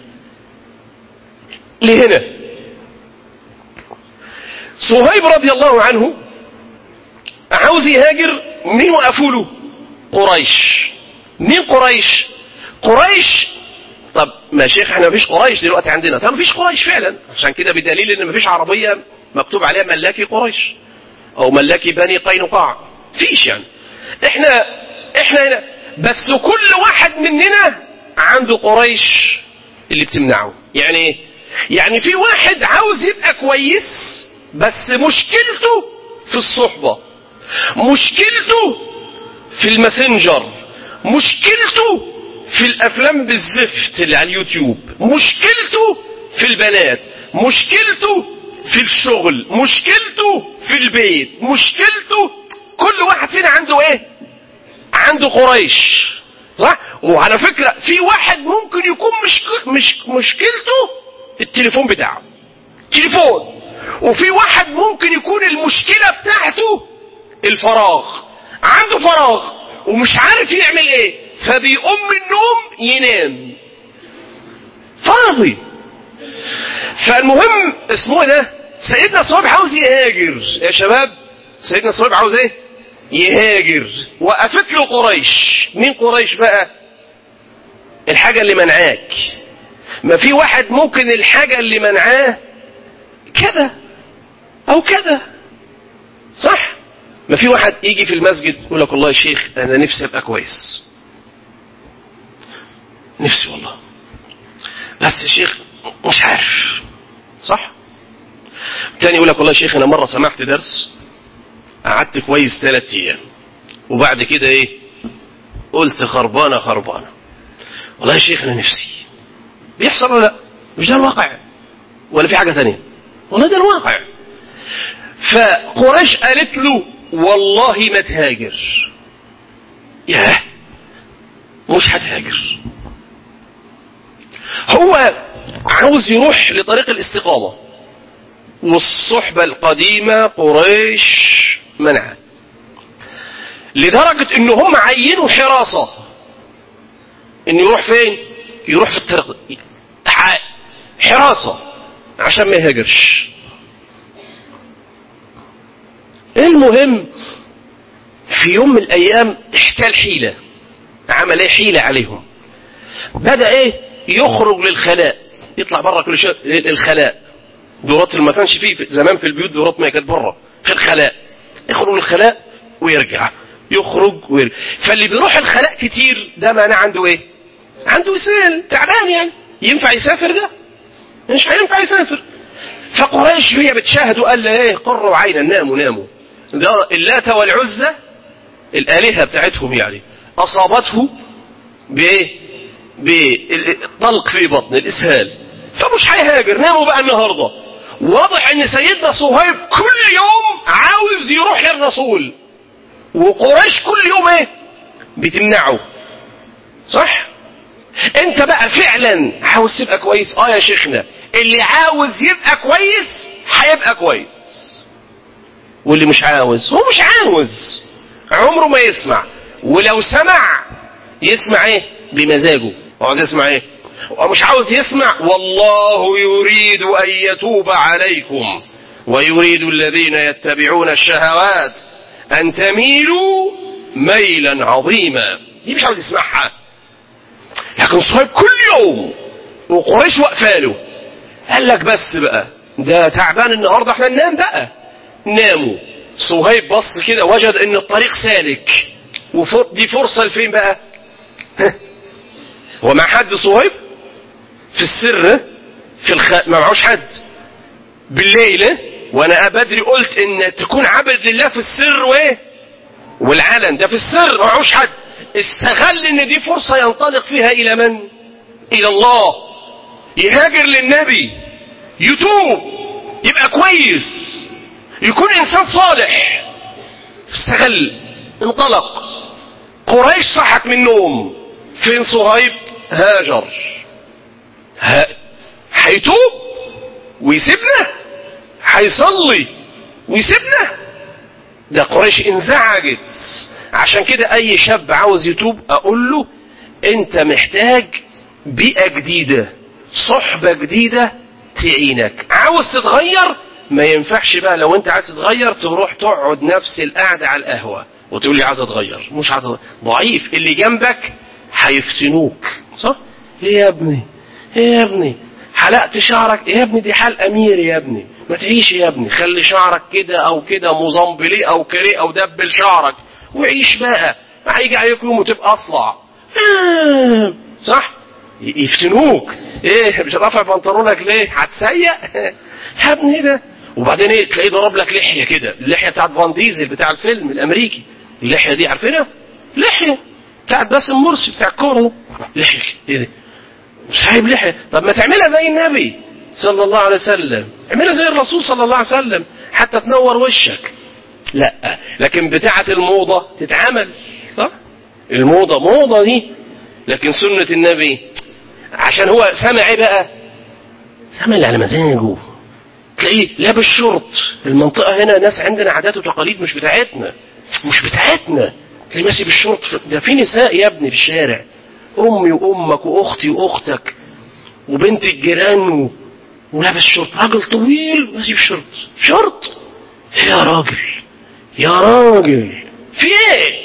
لهنا صهيب رضي الله عنه عاوز يهاجر مين وقفوا له قريش مين قريش قريش طب ما شيخ احنا مفيش قريش دلوقتي عندنا طب مفيش قريش فعلا عشان كده بدليل ان مفيش عربيه مكتوب عليها ملاكي قريش او ملاكي بني قينقاع فيش يعني احنا احنا هنا بس كل واحد مننا عنده قريش اللي بتمنعه يعني ايه يعني في واحد عاوز يبقى كويس بس مشكلته في الصحبه مشكلته في الماسنجر مشكلته في الافلام بالزفت اللي على اليوتيوب مشكلته في البنات مشكلته في الشغل مشكلته في البيت مشكلته كل واحد فينا عنده ايه عنده قريش صح وعلى فكرة في واحد ممكن يكون مش مش مشكلته التليفون بتاعه تليفون وفي واحد ممكن يكون المشكلة بتاعته الفراغ عنده فراغ ومش عارف يعمل ايه فبيقوم من النوم ينام فاضي فالمهم اسمه ده سيدنا صهيب عاوز يهاجر يا شباب سيدنا صهيب عاوز ايه يهاجر وقفت له قريش مين قريش بقى الحاجة اللي منعاك ما في واحد ممكن الحاجة اللي منعاه كذا او كذا صح ما في واحد يجي في المسجد يقول لك والله يا شيخ انا نفسي ابقى كويس نفسي والله بس يا شيخ مش عارف صح تاني يقول لك والله يا شيخ انا مره سمعت درس قعدت كويس ثلاث ايام وبعد كده ايه قلت خربانه خربانه والله يا شيخ انا نفسي بيحصل ولا لا مش ده الواقع ولا في حاجه تانية والله ده الواقع فقريش قالت له والله ما تهاجر ياه مش هتهاجر هو عاوز يروح لطريق الاستقامة والصحبة القديمة قريش منعه لدرجة ان هم عينوا حراسة ان يروح فين يروح في الطريق حراسة عشان ما يهاجرش المهم في يوم من الايام احتال حيلة عمل ايه حيلة عليهم بدأ ايه يخرج للخلاء يطلع بره كل شيء للخلاء دورات اللي ما كانش فيه في- زمان في البيوت دورات ما كانت بره في الخلاء يخرج للخلاء ويرجع يخرج ويرجع فاللي بيروح الخلاء كتير ده معناه عنده ايه عنده وسال تعبان يعني ينفع يسافر ده مش هينفع يسافر فقريش وهي بتشاهد وقال لها ايه قروا عينا ناموا ناموا ده اللات والعزى الالهه بتاعتهم يعني اصابته بايه بالطلق في بطن الاسهال فمش هيهاجر ناموا بقى النهارده واضح ان سيدنا صهيب كل يوم عاوز يروح للرسول وقريش كل يوم ايه بتمنعه صح انت بقى فعلا عاوز تبقى كويس اه يا شيخنا اللي عاوز يبقى كويس هيبقى كويس واللي مش عاوز هو مش عاوز عمره ما يسمع ولو سمع يسمع ايه بمزاجه عاوز يسمع ايه هو مش عاوز يسمع والله يريد ان يتوب عليكم ويريد الذين يتبعون الشهوات ان تميلوا ميلا عظيما دي مش عاوز يسمعها لكن صهيب كل يوم وقريش واقفاله قال لك بس بقى ده تعبان النهارده احنا ننام بقى ناموا صهيب بص كده وجد ان الطريق سالك ودي فرصه لفين بقى هو مع حد صهيب في السر في الخ... ما معهوش حد بالليل وانا بدري قلت ان تكون عبد لله في السر وايه والعلن ده في السر ما معهوش حد استغل ان دي فرصة ينطلق فيها الى من الى الله يهاجر للنبي يتوب يبقى كويس يكون انسان صالح استغل انطلق قريش صحت من النوم فين صهيب هاجر ها هيتوب ويسيبنا هيصلي ويسيبنا ده قريش انزعجت عشان كده اي شاب عاوز يتوب اقول له انت محتاج بيئة جديدة صحبة جديدة تعينك عاوز تتغير ما ينفعش بقى لو انت عايز تتغير تروح تقعد نفس القعدة على القهوة وتقول لي عايز اتغير مش عايز أتغير. ضعيف اللي جنبك هيفتنوك صح ايه يا ابني ايه يا ابني حلقت شعرك ايه يا ابني دي حال امير يا ابني ما تعيش يا ابني خلي شعرك كده او كده مزمبلي او كري او دبل شعرك وعيش بقى هيجي عليك يوم وتبقى اصلع آه، صح يفتنوك ايه مش رافع بنطلونك ليه هتسيق يا ابني ده وبعدين ايه تلاقيه ضرب لك لحيه كده اللحيه بتاعت فان ديزل بتاع الفيلم الامريكي اللحيه دي عارفينها لحيه بتاعت باسم مرسي بتاع الكوره ده. لحيه كده. ايه ده سايب لحيه طب ما تعملها زي النبي صلى الله عليه وسلم اعملها زي الرسول صلى الله عليه وسلم حتى تنور وشك لا لكن بتاعة الموضة تتعمل صح الموضة موضة دي لكن سنة النبي عشان هو سمع ايه بقى سمع اللي على مزاجه تلاقيه لابس شرط المنطقة هنا ناس عندنا عادات وتقاليد مش بتاعتنا مش بتاعتنا تلاقيه ماشي بالشرط ده في نساء يا ابني في الشارع امي وامك واختي واختك وبنت الجيران و... ولابس شرط راجل طويل ماشي بشرط شرط إيه يا راجل يا راجل في ايه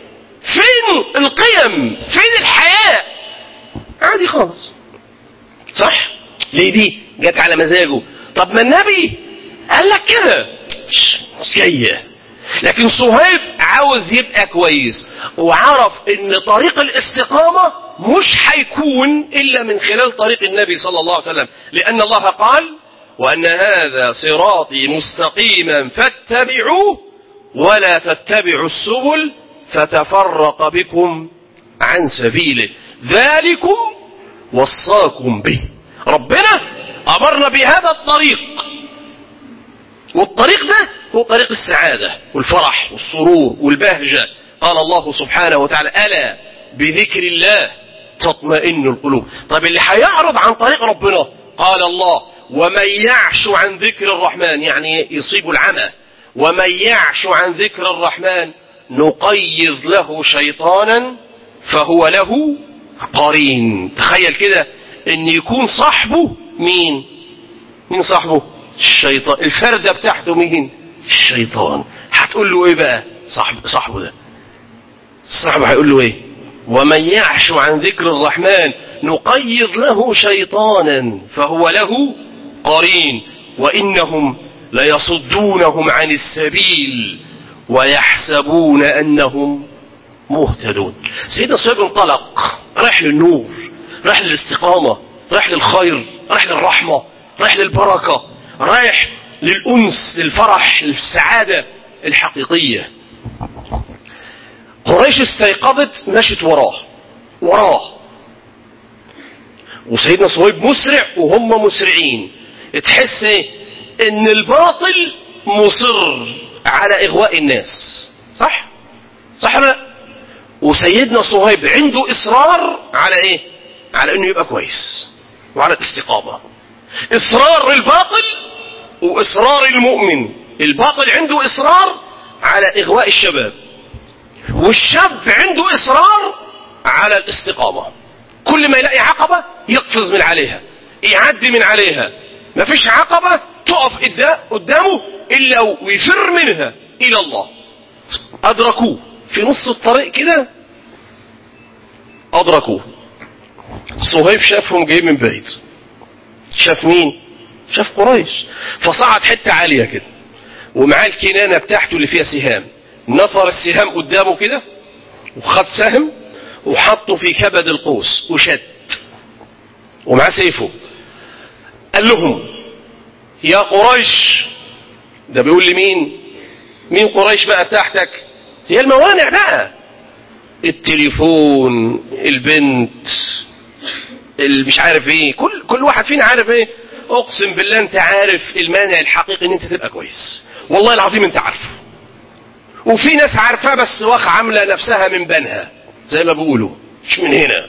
فين القيم فين الحياة عادي خالص صح ليه دي جت على مزاجه طب ما النبي قال لك كده مش مش جايه لكن صهيب عاوز يبقى كويس وعرف ان طريق الاستقامة مش هيكون الا من خلال طريق النبي صلى الله عليه وسلم لان الله قال وان هذا صراطي مستقيما فاتبعوه ولا تتبعوا السبل فتفرق بكم عن سبيله ذلكم وصاكم به ربنا امرنا بهذا الطريق والطريق ده هو طريق السعادة والفرح والسرور والبهجة قال الله سبحانه وتعالى ألا بذكر الله تطمئن القلوب طيب اللي هيعرض عن طريق ربنا قال الله ومن يعش عن ذكر الرحمن يعني يصيب العمى ومن يعش عن ذكر الرحمن نقيض له شيطانا فهو له قرين تخيل كده ان يكون صاحبه مين مين صاحبه الشيطان الفردة بتاعته مين الشيطان هتقول له ايه بقى صاحب صاحبه ده صاحبه هيقول له ايه ومن يعش عن ذكر الرحمن نقيض له شيطانا فهو له قرين وانهم ليصدونهم عن السبيل ويحسبون انهم مهتدون سيدنا صهيب انطلق راح للنور راح للاستقامه راح للخير راح للرحمه راح للبركه رايح للانس للفرح للسعاده الحقيقيه قريش استيقظت مشت وراه وراه وسيدنا صهيب مسرع وهم مسرعين تحس ان الباطل مصر على اغواء الناس صح صح لا وسيدنا صهيب عنده اصرار على ايه على انه يبقى كويس وعلى الاستقامه اصرار الباطل واصرار المؤمن الباطل عنده اصرار على اغواء الشباب والشاب عنده اصرار على الاستقامه كل ما يلاقي عقبه يقفز من عليها يعدي من عليها ما فيش عقبه تقف قدامه الا ويفر منها الى الله ادركوه في نص الطريق كده ادركوه صهيب شافهم جايين من بعيد شاف مين شاف قريش فصعد حته عاليه كده ومعاه الكنانه بتاعته اللي فيها سهام نثر السهام قدامه كده وخد سهم وحطه في كبد القوس وشد ومعاه سيفه قال لهم يا قريش ده بيقول لي مين مين قريش بقى بتاعتك هي الموانع بقى التليفون البنت مش عارف ايه كل كل واحد فينا عارف ايه اقسم بالله انت عارف المانع الحقيقي ان انت تبقى كويس والله العظيم انت عارفه وفي ناس عارفاه بس واخ عامله نفسها من بنها زي ما بيقولوا مش من هنا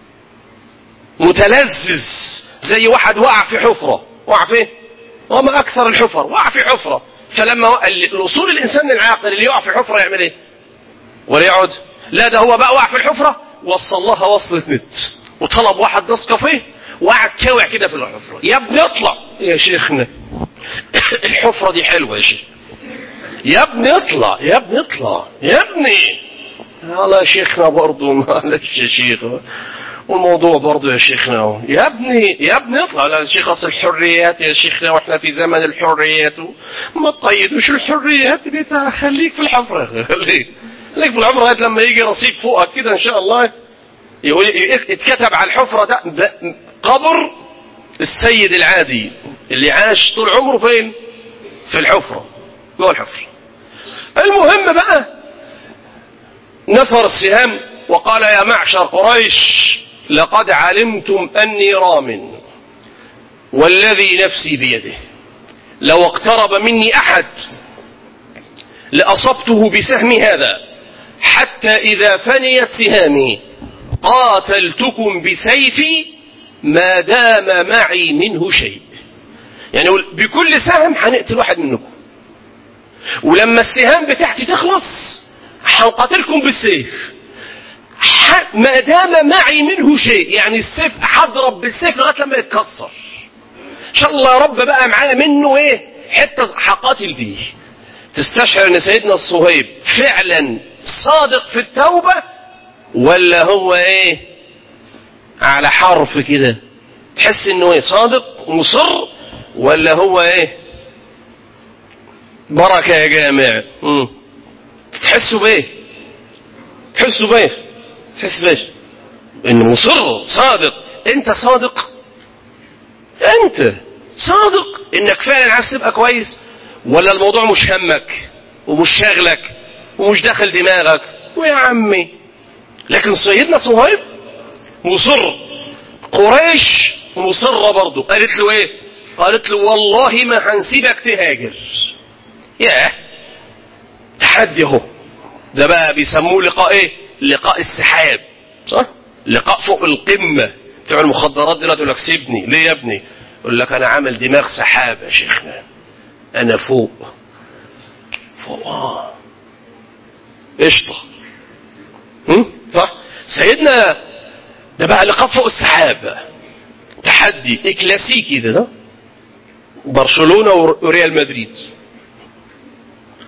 متلذذ زي واحد وقع في حفره وقع فين وما اكثر الحفر وقع في حفره فلما وقع الاصول الانسان العاقل اللي يقع في حفره يعمل ايه ولا يقعد لا ده هو بقى وقع في الحفره وصل لها وصله نت وطلب واحد نسكافيه وقعد كاوع كده في الحفره يا ابني اطلع يا شيخنا الحفره دي حلوه يا شيخ يا ابني اطلع يا ابني اطلع يا ابني والله يا شيخنا برضه معلش يا شيخ والموضوع برضه يا شيخنا يا ابني يا ابني اطلع لا يا شيخ اصل الحريات يا شيخنا واحنا في زمن الحريات ما تقيدوش الحريات بتاع خليك في الحفره خليك خليك في الحفره لغايه لما يجي رصيف فوقك كده ان شاء الله يقول اتكتب على الحفره ده قبر السيد العادي اللي عاش طول عمره فين؟ في الحفره جوه الحفره المهم بقى نفر السهام وقال يا معشر قريش لقد علمتم أني رام والذي نفسي بيده لو اقترب مني أحد لأصبته بسهم هذا حتى إذا فنيت سهامي قاتلتكم بسيفي ما دام معي منه شيء يعني بكل سهم هنقتل واحد منكم ولما السهام بتاعتي تخلص هنقاتلكم بالسيف ما دام معي منه شيء يعني السيف هضرب بالسيف لغايه لما يتكسر ان شاء الله يا رب بقى معايا منه ايه حته هقاتل بيه تستشعر ان سيدنا الصهيب فعلا صادق في التوبه ولا هو ايه على حرف كده تحس انه ايه صادق مصر ولا هو ايه بركه يا جامع مم. تحسوا بايه تحسوا بايه تحس بايش انه مصر صادق انت صادق انت صادق انك فعلا عايز تبقى كويس ولا الموضوع مش همك ومش شاغلك ومش داخل دماغك ويا عمي لكن سيدنا صهيب مصر قريش مصرة برضه قالت له ايه قالت له والله ما هنسيبك تهاجر ياه تحدي اهو ده بقى بيسموه لقاء ايه لقاء السحاب صح لقاء فوق القمة بتوع المخدرات دلوقتي يقول لك سيبني ليه يا ابني يقول لك انا عامل دماغ سحاب يا شيخنا انا فوق فوق اه قشطه صح سيدنا ده بقى لقاء فوق السحاب بقى تحدي كلاسيكي ده, ده برشلونه وريال مدريد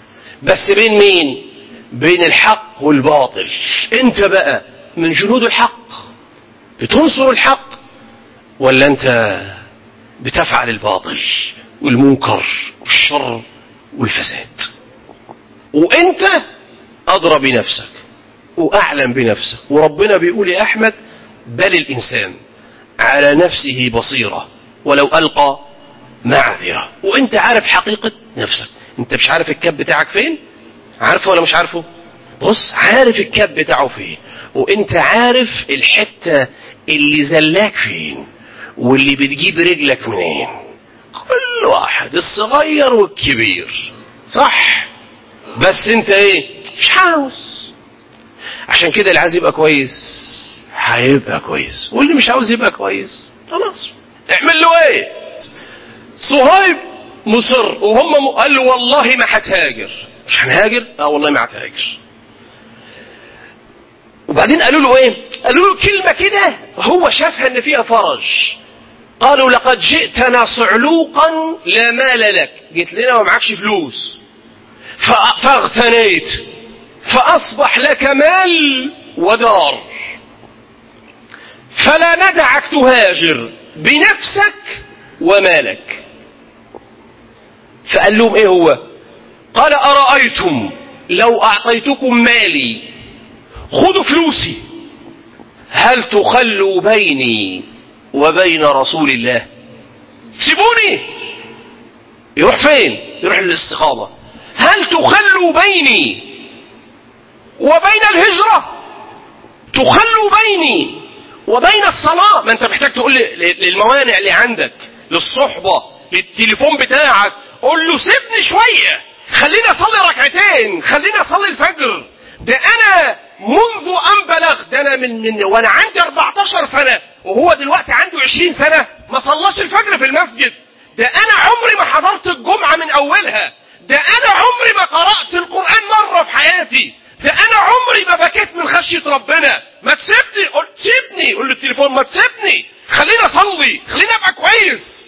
بس بين مين بين الحق والباطل انت بقى من جنود الحق بتنصر الحق ولا انت بتفعل الباطل والمنكر والشر والفساد وانت ادرى بنفسك واعلم بنفسك وربنا بيقول يا احمد بل الانسان على نفسه بصيره ولو القى معذره وانت عارف حقيقه نفسك انت مش عارف الكاب بتاعك فين عارفه ولا مش عارفه بص عارف الكاب بتاعه فين وانت عارف الحته اللي زلاك فين واللي بتجيب رجلك منين كل واحد الصغير والكبير صح بس انت ايه مش عاوز عشان كده اللي عايز يبقى كويس هيبقى كويس واللي مش عاوز يبقى كويس خلاص اعمل له ايه صهيب مصر وهم م... قال له والله ما هتهاجر مش هنهاجر اه والله ما هتهاجر وبعدين قالوا له ايه قالوا له كلمة كده هو شافها ان فيها فرج قالوا لقد جئتنا صعلوقا لا مال لك جيت لنا وما معكش فلوس فاغتنيت فأصبح لك مال ودار فلا ندعك تهاجر بنفسك ومالك فقال لهم ايه هو قال أرأيتم لو أعطيتكم مالي خذوا فلوسي هل تخلوا بيني وبين رسول الله سيبوني يروح فين يروح للاستقامة هل تخلوا بيني وبين الهجرة تخلوا بيني وبين الصلاة ما انت محتاج تقول للموانع اللي عندك للصحبة للتليفون بتاعك قول له سيبني شوية خليني اصلي ركعتين خليني اصلي الفجر ده انا منذ ان بلغت ده انا من, من وانا عندي 14 سنة وهو دلوقتي عنده 20 سنة ما صلاش الفجر في المسجد ده انا عمري ما حضرت الجمعة من اولها ده انا عمري ما قرأت القرآن مرة في حياتي ده انا عمري ما بكيت من خشية ربنا ما تسيبني قل سيبني قول له التليفون ما تسيبني خليني اصلي خليني ابقى كويس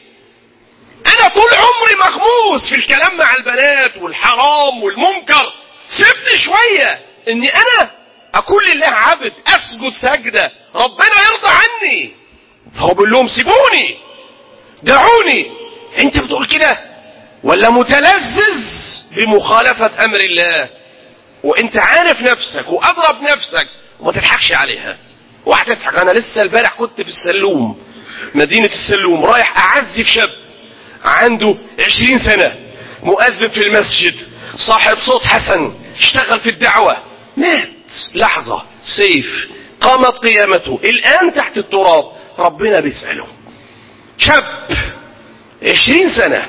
انا طول عمري مغموس في الكلام مع البنات والحرام والمنكر سيبني شوية اني انا اكون لله عبد اسجد سجدة ربنا يرضى عني فهو بيقول لهم سيبوني دعوني انت بتقول كده ولا متلذذ بمخالفة امر الله وانت عارف نفسك واضرب نفسك وما تضحكش عليها وهتضحك انا لسه البارح كنت في السلوم مدينة السلوم رايح اعزف شاب عنده عشرين سنة مؤذن في المسجد صاحب صوت حسن اشتغل في الدعوة مات لحظة سيف قامت قيامته الآن تحت التراب ربنا بيسأله شاب عشرين سنة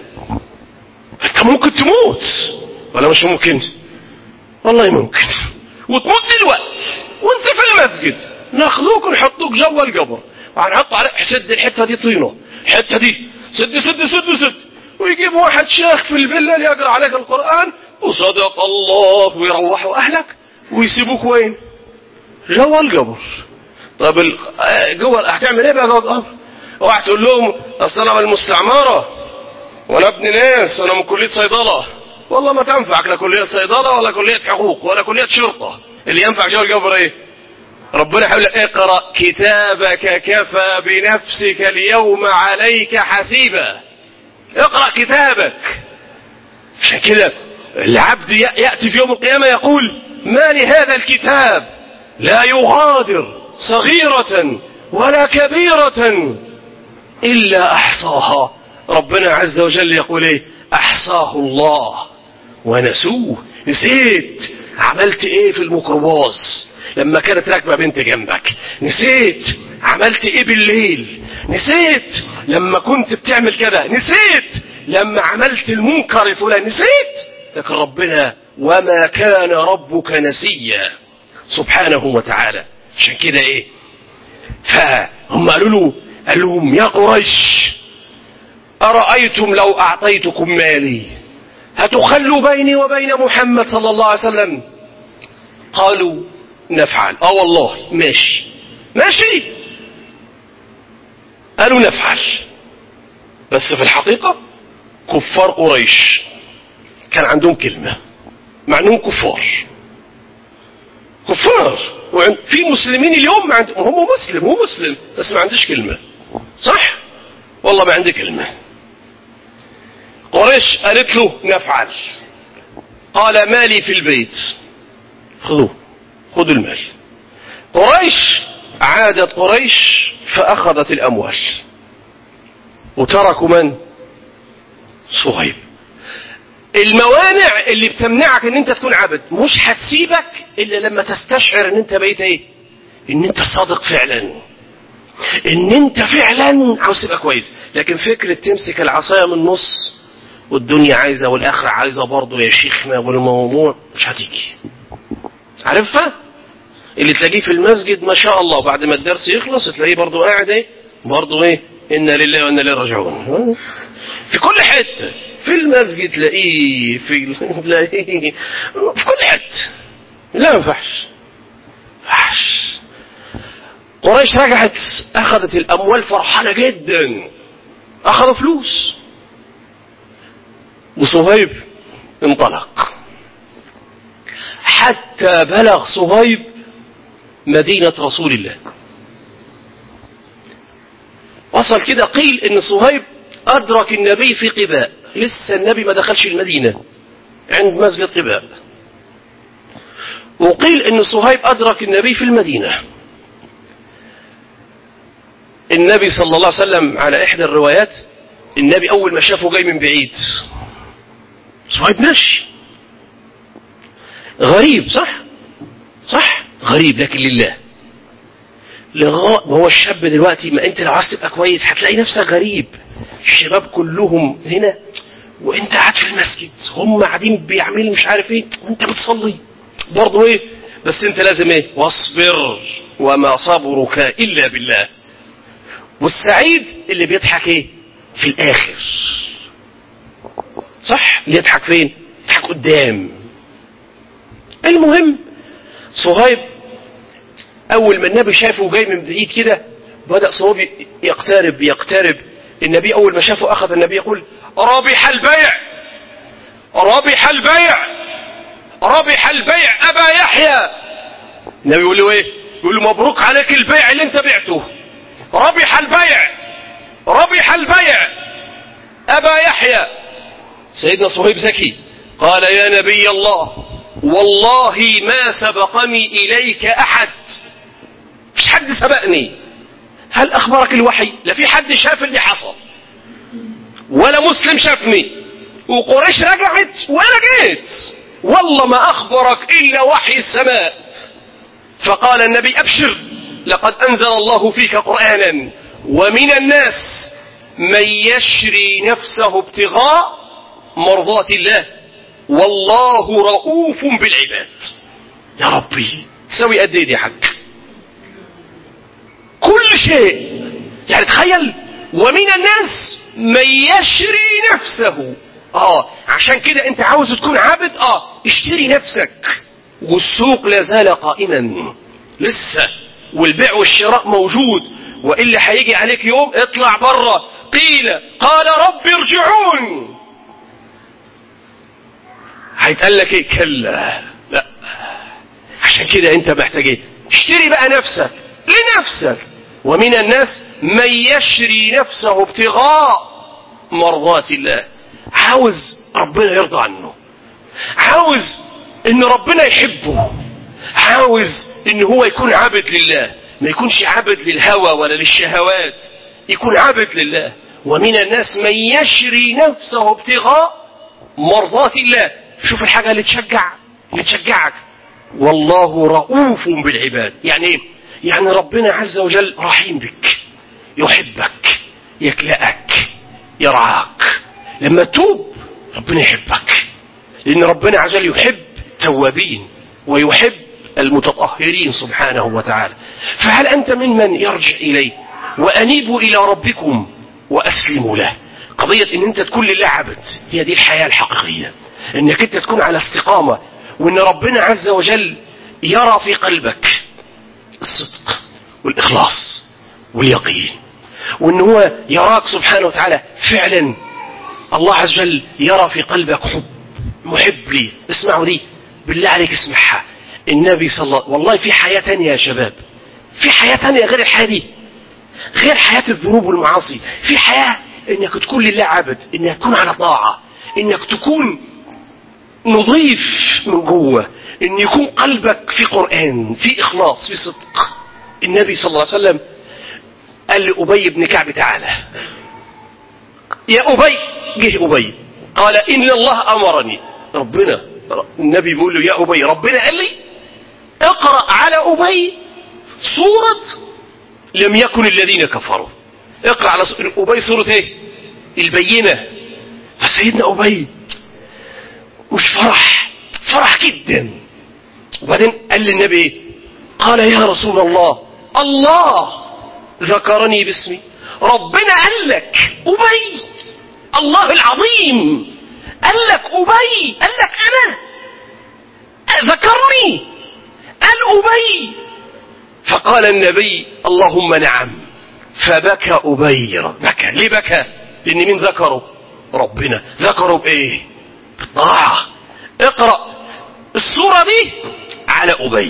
انت ممكن تموت ولا مش ممكن والله ممكن وتموت دلوقتي وانت في المسجد ناخذوك ونحطوك جوا القبر وهنحط عليك سد الحته دي طينه الحته دي سد سد سد سد ويجيب واحد شيخ في الفيلا يقرا عليك القران وصدق الله ويروحوا اهلك ويسيبوك وين؟ جوا القبر طب ال... جوا هتعمل ايه بقى جوا القبر؟ اوعى تقول لهم اصل انا من المستعمره وانا ابن ناس وانا من كليه صيدله والله ما تنفعك لا كليه صيدله ولا كليه حقوق ولا كليه شرطه اللي ينفع جوا القبر ايه؟ ربنا يقول لك اقرا كتابك كفى بنفسك اليوم عليك حسيبا اقرا كتابك عشان كده العبد ياتي في يوم القيامه يقول ما لهذا الكتاب لا يغادر صغيره ولا كبيره الا احصاها ربنا عز وجل يقول ايه احصاه الله ونسوه نسيت عملت ايه في الميكروباص لما كانت راكبه بنت جنبك نسيت عملت ايه بالليل نسيت لما كنت بتعمل كده نسيت لما عملت المنكر الفلاني نسيت لكن ربنا وما كان ربك نسيا سبحانه وتعالى عشان كده ايه فهم قالوا له قال لهم يا قريش أرأيتم لو أعطيتكم مالي هتخلوا بيني وبين محمد صلى الله عليه وسلم قالوا نفعل اه والله ماشي ماشي قالوا نفعل بس في الحقيقة كفار قريش كان عندهم كلمة مع انهم كفار كفار وعند في مسلمين اليوم ما عندهم هم مسلم هو مسلم بس ما عندوش كلمة صح والله ما عندي كلمة قريش قالت له نفعل قال مالي في البيت خذوه خذوا المال قريش عادت قريش فأخذت الأموال وتركوا من صهيب الموانع اللي بتمنعك ان انت تكون عبد مش هتسيبك الا لما تستشعر ان انت بقيت ايه ان انت صادق فعلا ان انت فعلا عاوز تبقى كويس لكن فكرة تمسك العصاية من النص والدنيا عايزة والاخرة عايزة برضه يا شيخنا والموضوع مش هتيجي عارفها اللي تلاقيه في المسجد ما شاء الله بعد ما الدرس يخلص تلاقيه برضه قاعد ايه برضه ايه انا لله وانا اليه راجعون في كل حته في المسجد تلاقيه في تلاقيه في كل حته لا ما ينفعش ينفعش قريش رجعت اخذت الاموال فرحانه جدا اخذوا فلوس وصهيب انطلق حتى بلغ صهيب مدينة رسول الله وصل كده قيل ان صهيب ادرك النبي في قباء لسه النبي ما دخلش المدينة عند مسجد قباء وقيل ان صهيب ادرك النبي في المدينة النبي صلى الله عليه وسلم على احدى الروايات النبي اول ما شافه جاي من بعيد صهيب ماشي غريب صح صح غريب لكن لله لغاية هو الشاب دلوقتي ما انت لو عايز تبقى كويس هتلاقي نفسك غريب الشباب كلهم هنا وانت قاعد في المسجد هم قاعدين بيعملوا مش عارف ايه وانت بتصلي برضه ايه بس انت لازم ايه واصبر وما صبرك الا بالله والسعيد اللي بيضحك ايه في الاخر صح اللي يضحك فين يضحك قدام المهم صهيب اول ما النبي شافه جاي من بعيد كده بدا صهيب يقترب يقترب النبي اول ما شافه اخذ النبي يقول ربح البيع ربح البيع ربح البيع ابا يحيى النبي يقول له ايه يقول له مبروك عليك البيع اللي انت بعته ربح البيع ربح البيع ابا يحيى سيدنا صهيب ذكي قال يا نبي الله والله ما سبقني إليك أحد مش حد سبقني هل أخبرك الوحي لا في حد شاف اللي حصل ولا مسلم شافني وقريش رجعت وأنا جيت والله ما أخبرك إلا وحي السماء فقال النبي أبشر لقد أنزل الله فيك قرآنا ومن الناس من يشري نفسه ابتغاء مرضات الله والله رؤوف بالعباد يا ربي تسوي قد ايه دي حق كل شيء يعني تخيل ومن الناس من يشري نفسه اه عشان كده انت عاوز تكون عابد اه اشتري نفسك والسوق لا زال قائما لسه والبيع والشراء موجود والا هيجي عليك يوم اطلع بره قيل قال رب ارجعون هيتقال لك ايه كلا لا عشان كده انت محتاج ايه اشتري بقى نفسك لنفسك ومن الناس من يشري نفسه ابتغاء مرضات الله عاوز ربنا يرضى عنه عاوز ان ربنا يحبه عاوز ان هو يكون عبد لله ما يكونش عبد للهوى ولا للشهوات يكون عبد لله ومن الناس من يشري نفسه ابتغاء مرضات الله شوف الحاجة اللي تشجع اللي تشجعك والله رؤوف بالعباد يعني ايه يعني ربنا عز وجل رحيم بك يحبك يكلأك يرعاك لما تتوب ربنا يحبك لأن ربنا عز وجل يحب التوابين ويحب المتطهرين سبحانه وتعالى فهل أنت ممن يرجع إليه وأنيبوا إلى ربكم وأسلموا له قضية أن أنت تكون لله عبد هي دي الحياة الحقيقية أنك أنت تكون على استقامة وأن ربنا عز وجل يرى في قلبك الصدق والإخلاص واليقين وأن هو يراك سبحانه وتعالى فعلا الله عز وجل يرى في قلبك حب محب لي اسمعوا دي بالله عليك اسمعها النبي صلى الله والله في حياة تانية يا شباب في حياة تانية غير الحياة دي غير حياة الذنوب والمعاصي في حياة انك تكون لله عبد انك تكون على طاعة انك تكون نظيف من جوه ان يكون قلبك في قرآن في اخلاص في صدق النبي صلى الله عليه وسلم قال لأبي بن كعب تعالى يا أبي جه أبي قال إن الله أمرني ربنا النبي بيقول له يا أبي ربنا قال لي اقرأ على أبي سورة لم يكن الذين كفروا اقرأ على أبي سورة ايه البينة فسيدنا أبي مش فرح فرح جدا وبعدين قال للنبي ايه قال يا رسول الله الله ذكرني باسمي ربنا قال لك أبي الله العظيم قال لك أبي قال لك أنا ذكرني قال أبي فقال النبي اللهم نعم فبكى أبي بكى ليه بكى لأن مين ذكره ربنا ذكره بإيه بالطاعة اقرأ السورة دي على أبي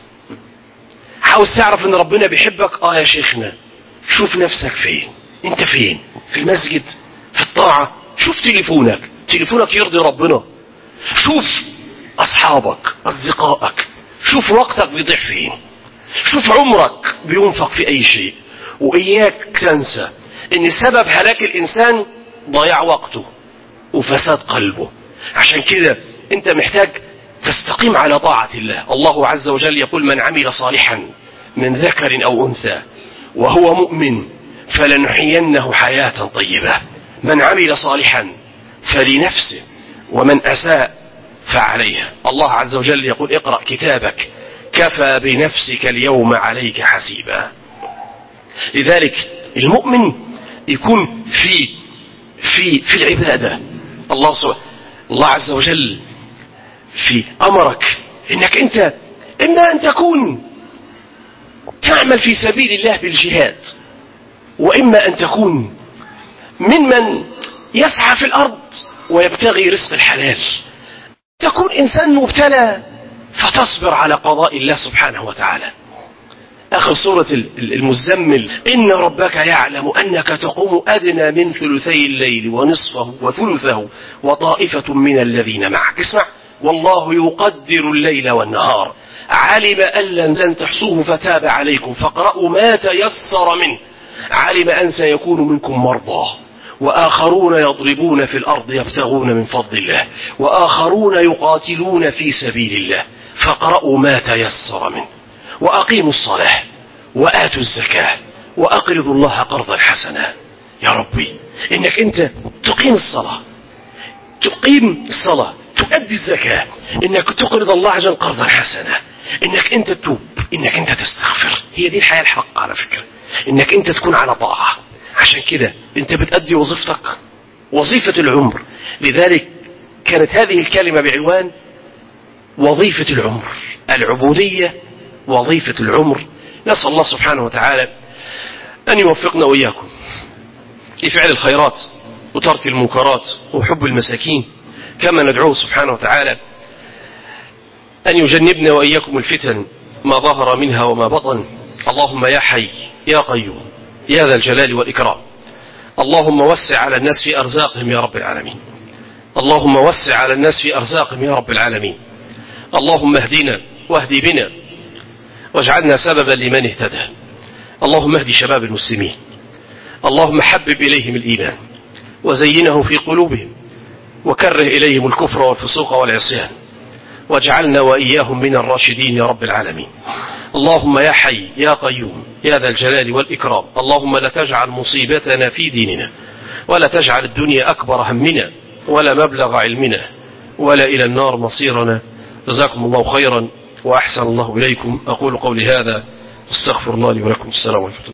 عاوز تعرف ان ربنا بيحبك اه يا شيخنا شوف نفسك فين انت فين في المسجد في الطاعة شوف تليفونك تليفونك يرضي ربنا شوف اصحابك اصدقائك شوف وقتك بيضيع فين شوف عمرك بينفق في اي شيء واياك تنسى ان سبب هلاك الانسان ضياع وقته وفساد قلبه عشان كده انت محتاج تستقيم على طاعة الله الله عز وجل يقول من عمل صالحا من ذكر أو أنثى وهو مؤمن فلنحيينه حياة طيبة من عمل صالحا فلنفسه ومن أساء فعليها الله عز وجل يقول اقرأ كتابك كفى بنفسك اليوم عليك حسيبا لذلك المؤمن يكون في في في العبادة الله سبحانه الله عز وجل في أمرك إنك أنت إما أن تكون تعمل في سبيل الله بالجهاد وإما أن تكون ممن يسعى في الأرض ويبتغي رزق الحلال تكون إنسان مبتلى فتصبر على قضاء الله سبحانه وتعالى آخر سورة المزمل إن ربك يعلم أنك تقوم أدنى من ثلثي الليل ونصفه وثلثه وطائفة من الذين معك اسمع والله يقدر الليل والنهار علم أن لن تحصوه فتاب عليكم فاقرأوا ما تيسر منه علم أن سيكون منكم مرضى وآخرون يضربون في الأرض يبتغون من فضل الله وآخرون يقاتلون في سبيل الله فاقرأوا ما تيسر منه وأقيموا الصلاة وآتوا الزكاة وأقرضوا الله قرضا حسنا يا ربي إنك أنت تقيم الصلاة تقيم الصلاة تؤدي الزكاة إنك تقرض الله عز وجل قرضا حسنا إنك أنت تتوب إنك أنت تستغفر هي دي الحياة الحق على فكرة إنك أنت تكون على طاعة عشان كده أنت بتأدي وظيفتك وظيفة العمر لذلك كانت هذه الكلمة بعنوان وظيفة العمر العبودية وظيفة العمر نسأل الله سبحانه وتعالى أن يوفقنا وإياكم لفعل الخيرات وترك المنكرات وحب المساكين كما ندعوه سبحانه وتعالى أن يجنبنا وإياكم الفتن ما ظهر منها وما بطن اللهم يا حي يا قيوم يا ذا الجلال والإكرام اللهم وسع على الناس في أرزاقهم يا رب العالمين اللهم وسع على الناس في أرزاقهم يا رب العالمين اللهم اهدنا واهدي بنا واجعلنا سببا لمن اهتدى اللهم اهدي شباب المسلمين اللهم حبب إليهم الإيمان وزينه في قلوبهم وكره إليهم الكفر والفسوق والعصيان واجعلنا وإياهم من الراشدين يا رب العالمين اللهم يا حي يا قيوم يا ذا الجلال والإكرام اللهم لا تجعل مصيبتنا في ديننا ولا تجعل الدنيا أكبر همنا ولا مبلغ علمنا ولا إلى النار مصيرنا جزاكم الله خيرا وأحسن الله إليكم أقول قولي هذا استغفر الله لي ولكم السلام عليكم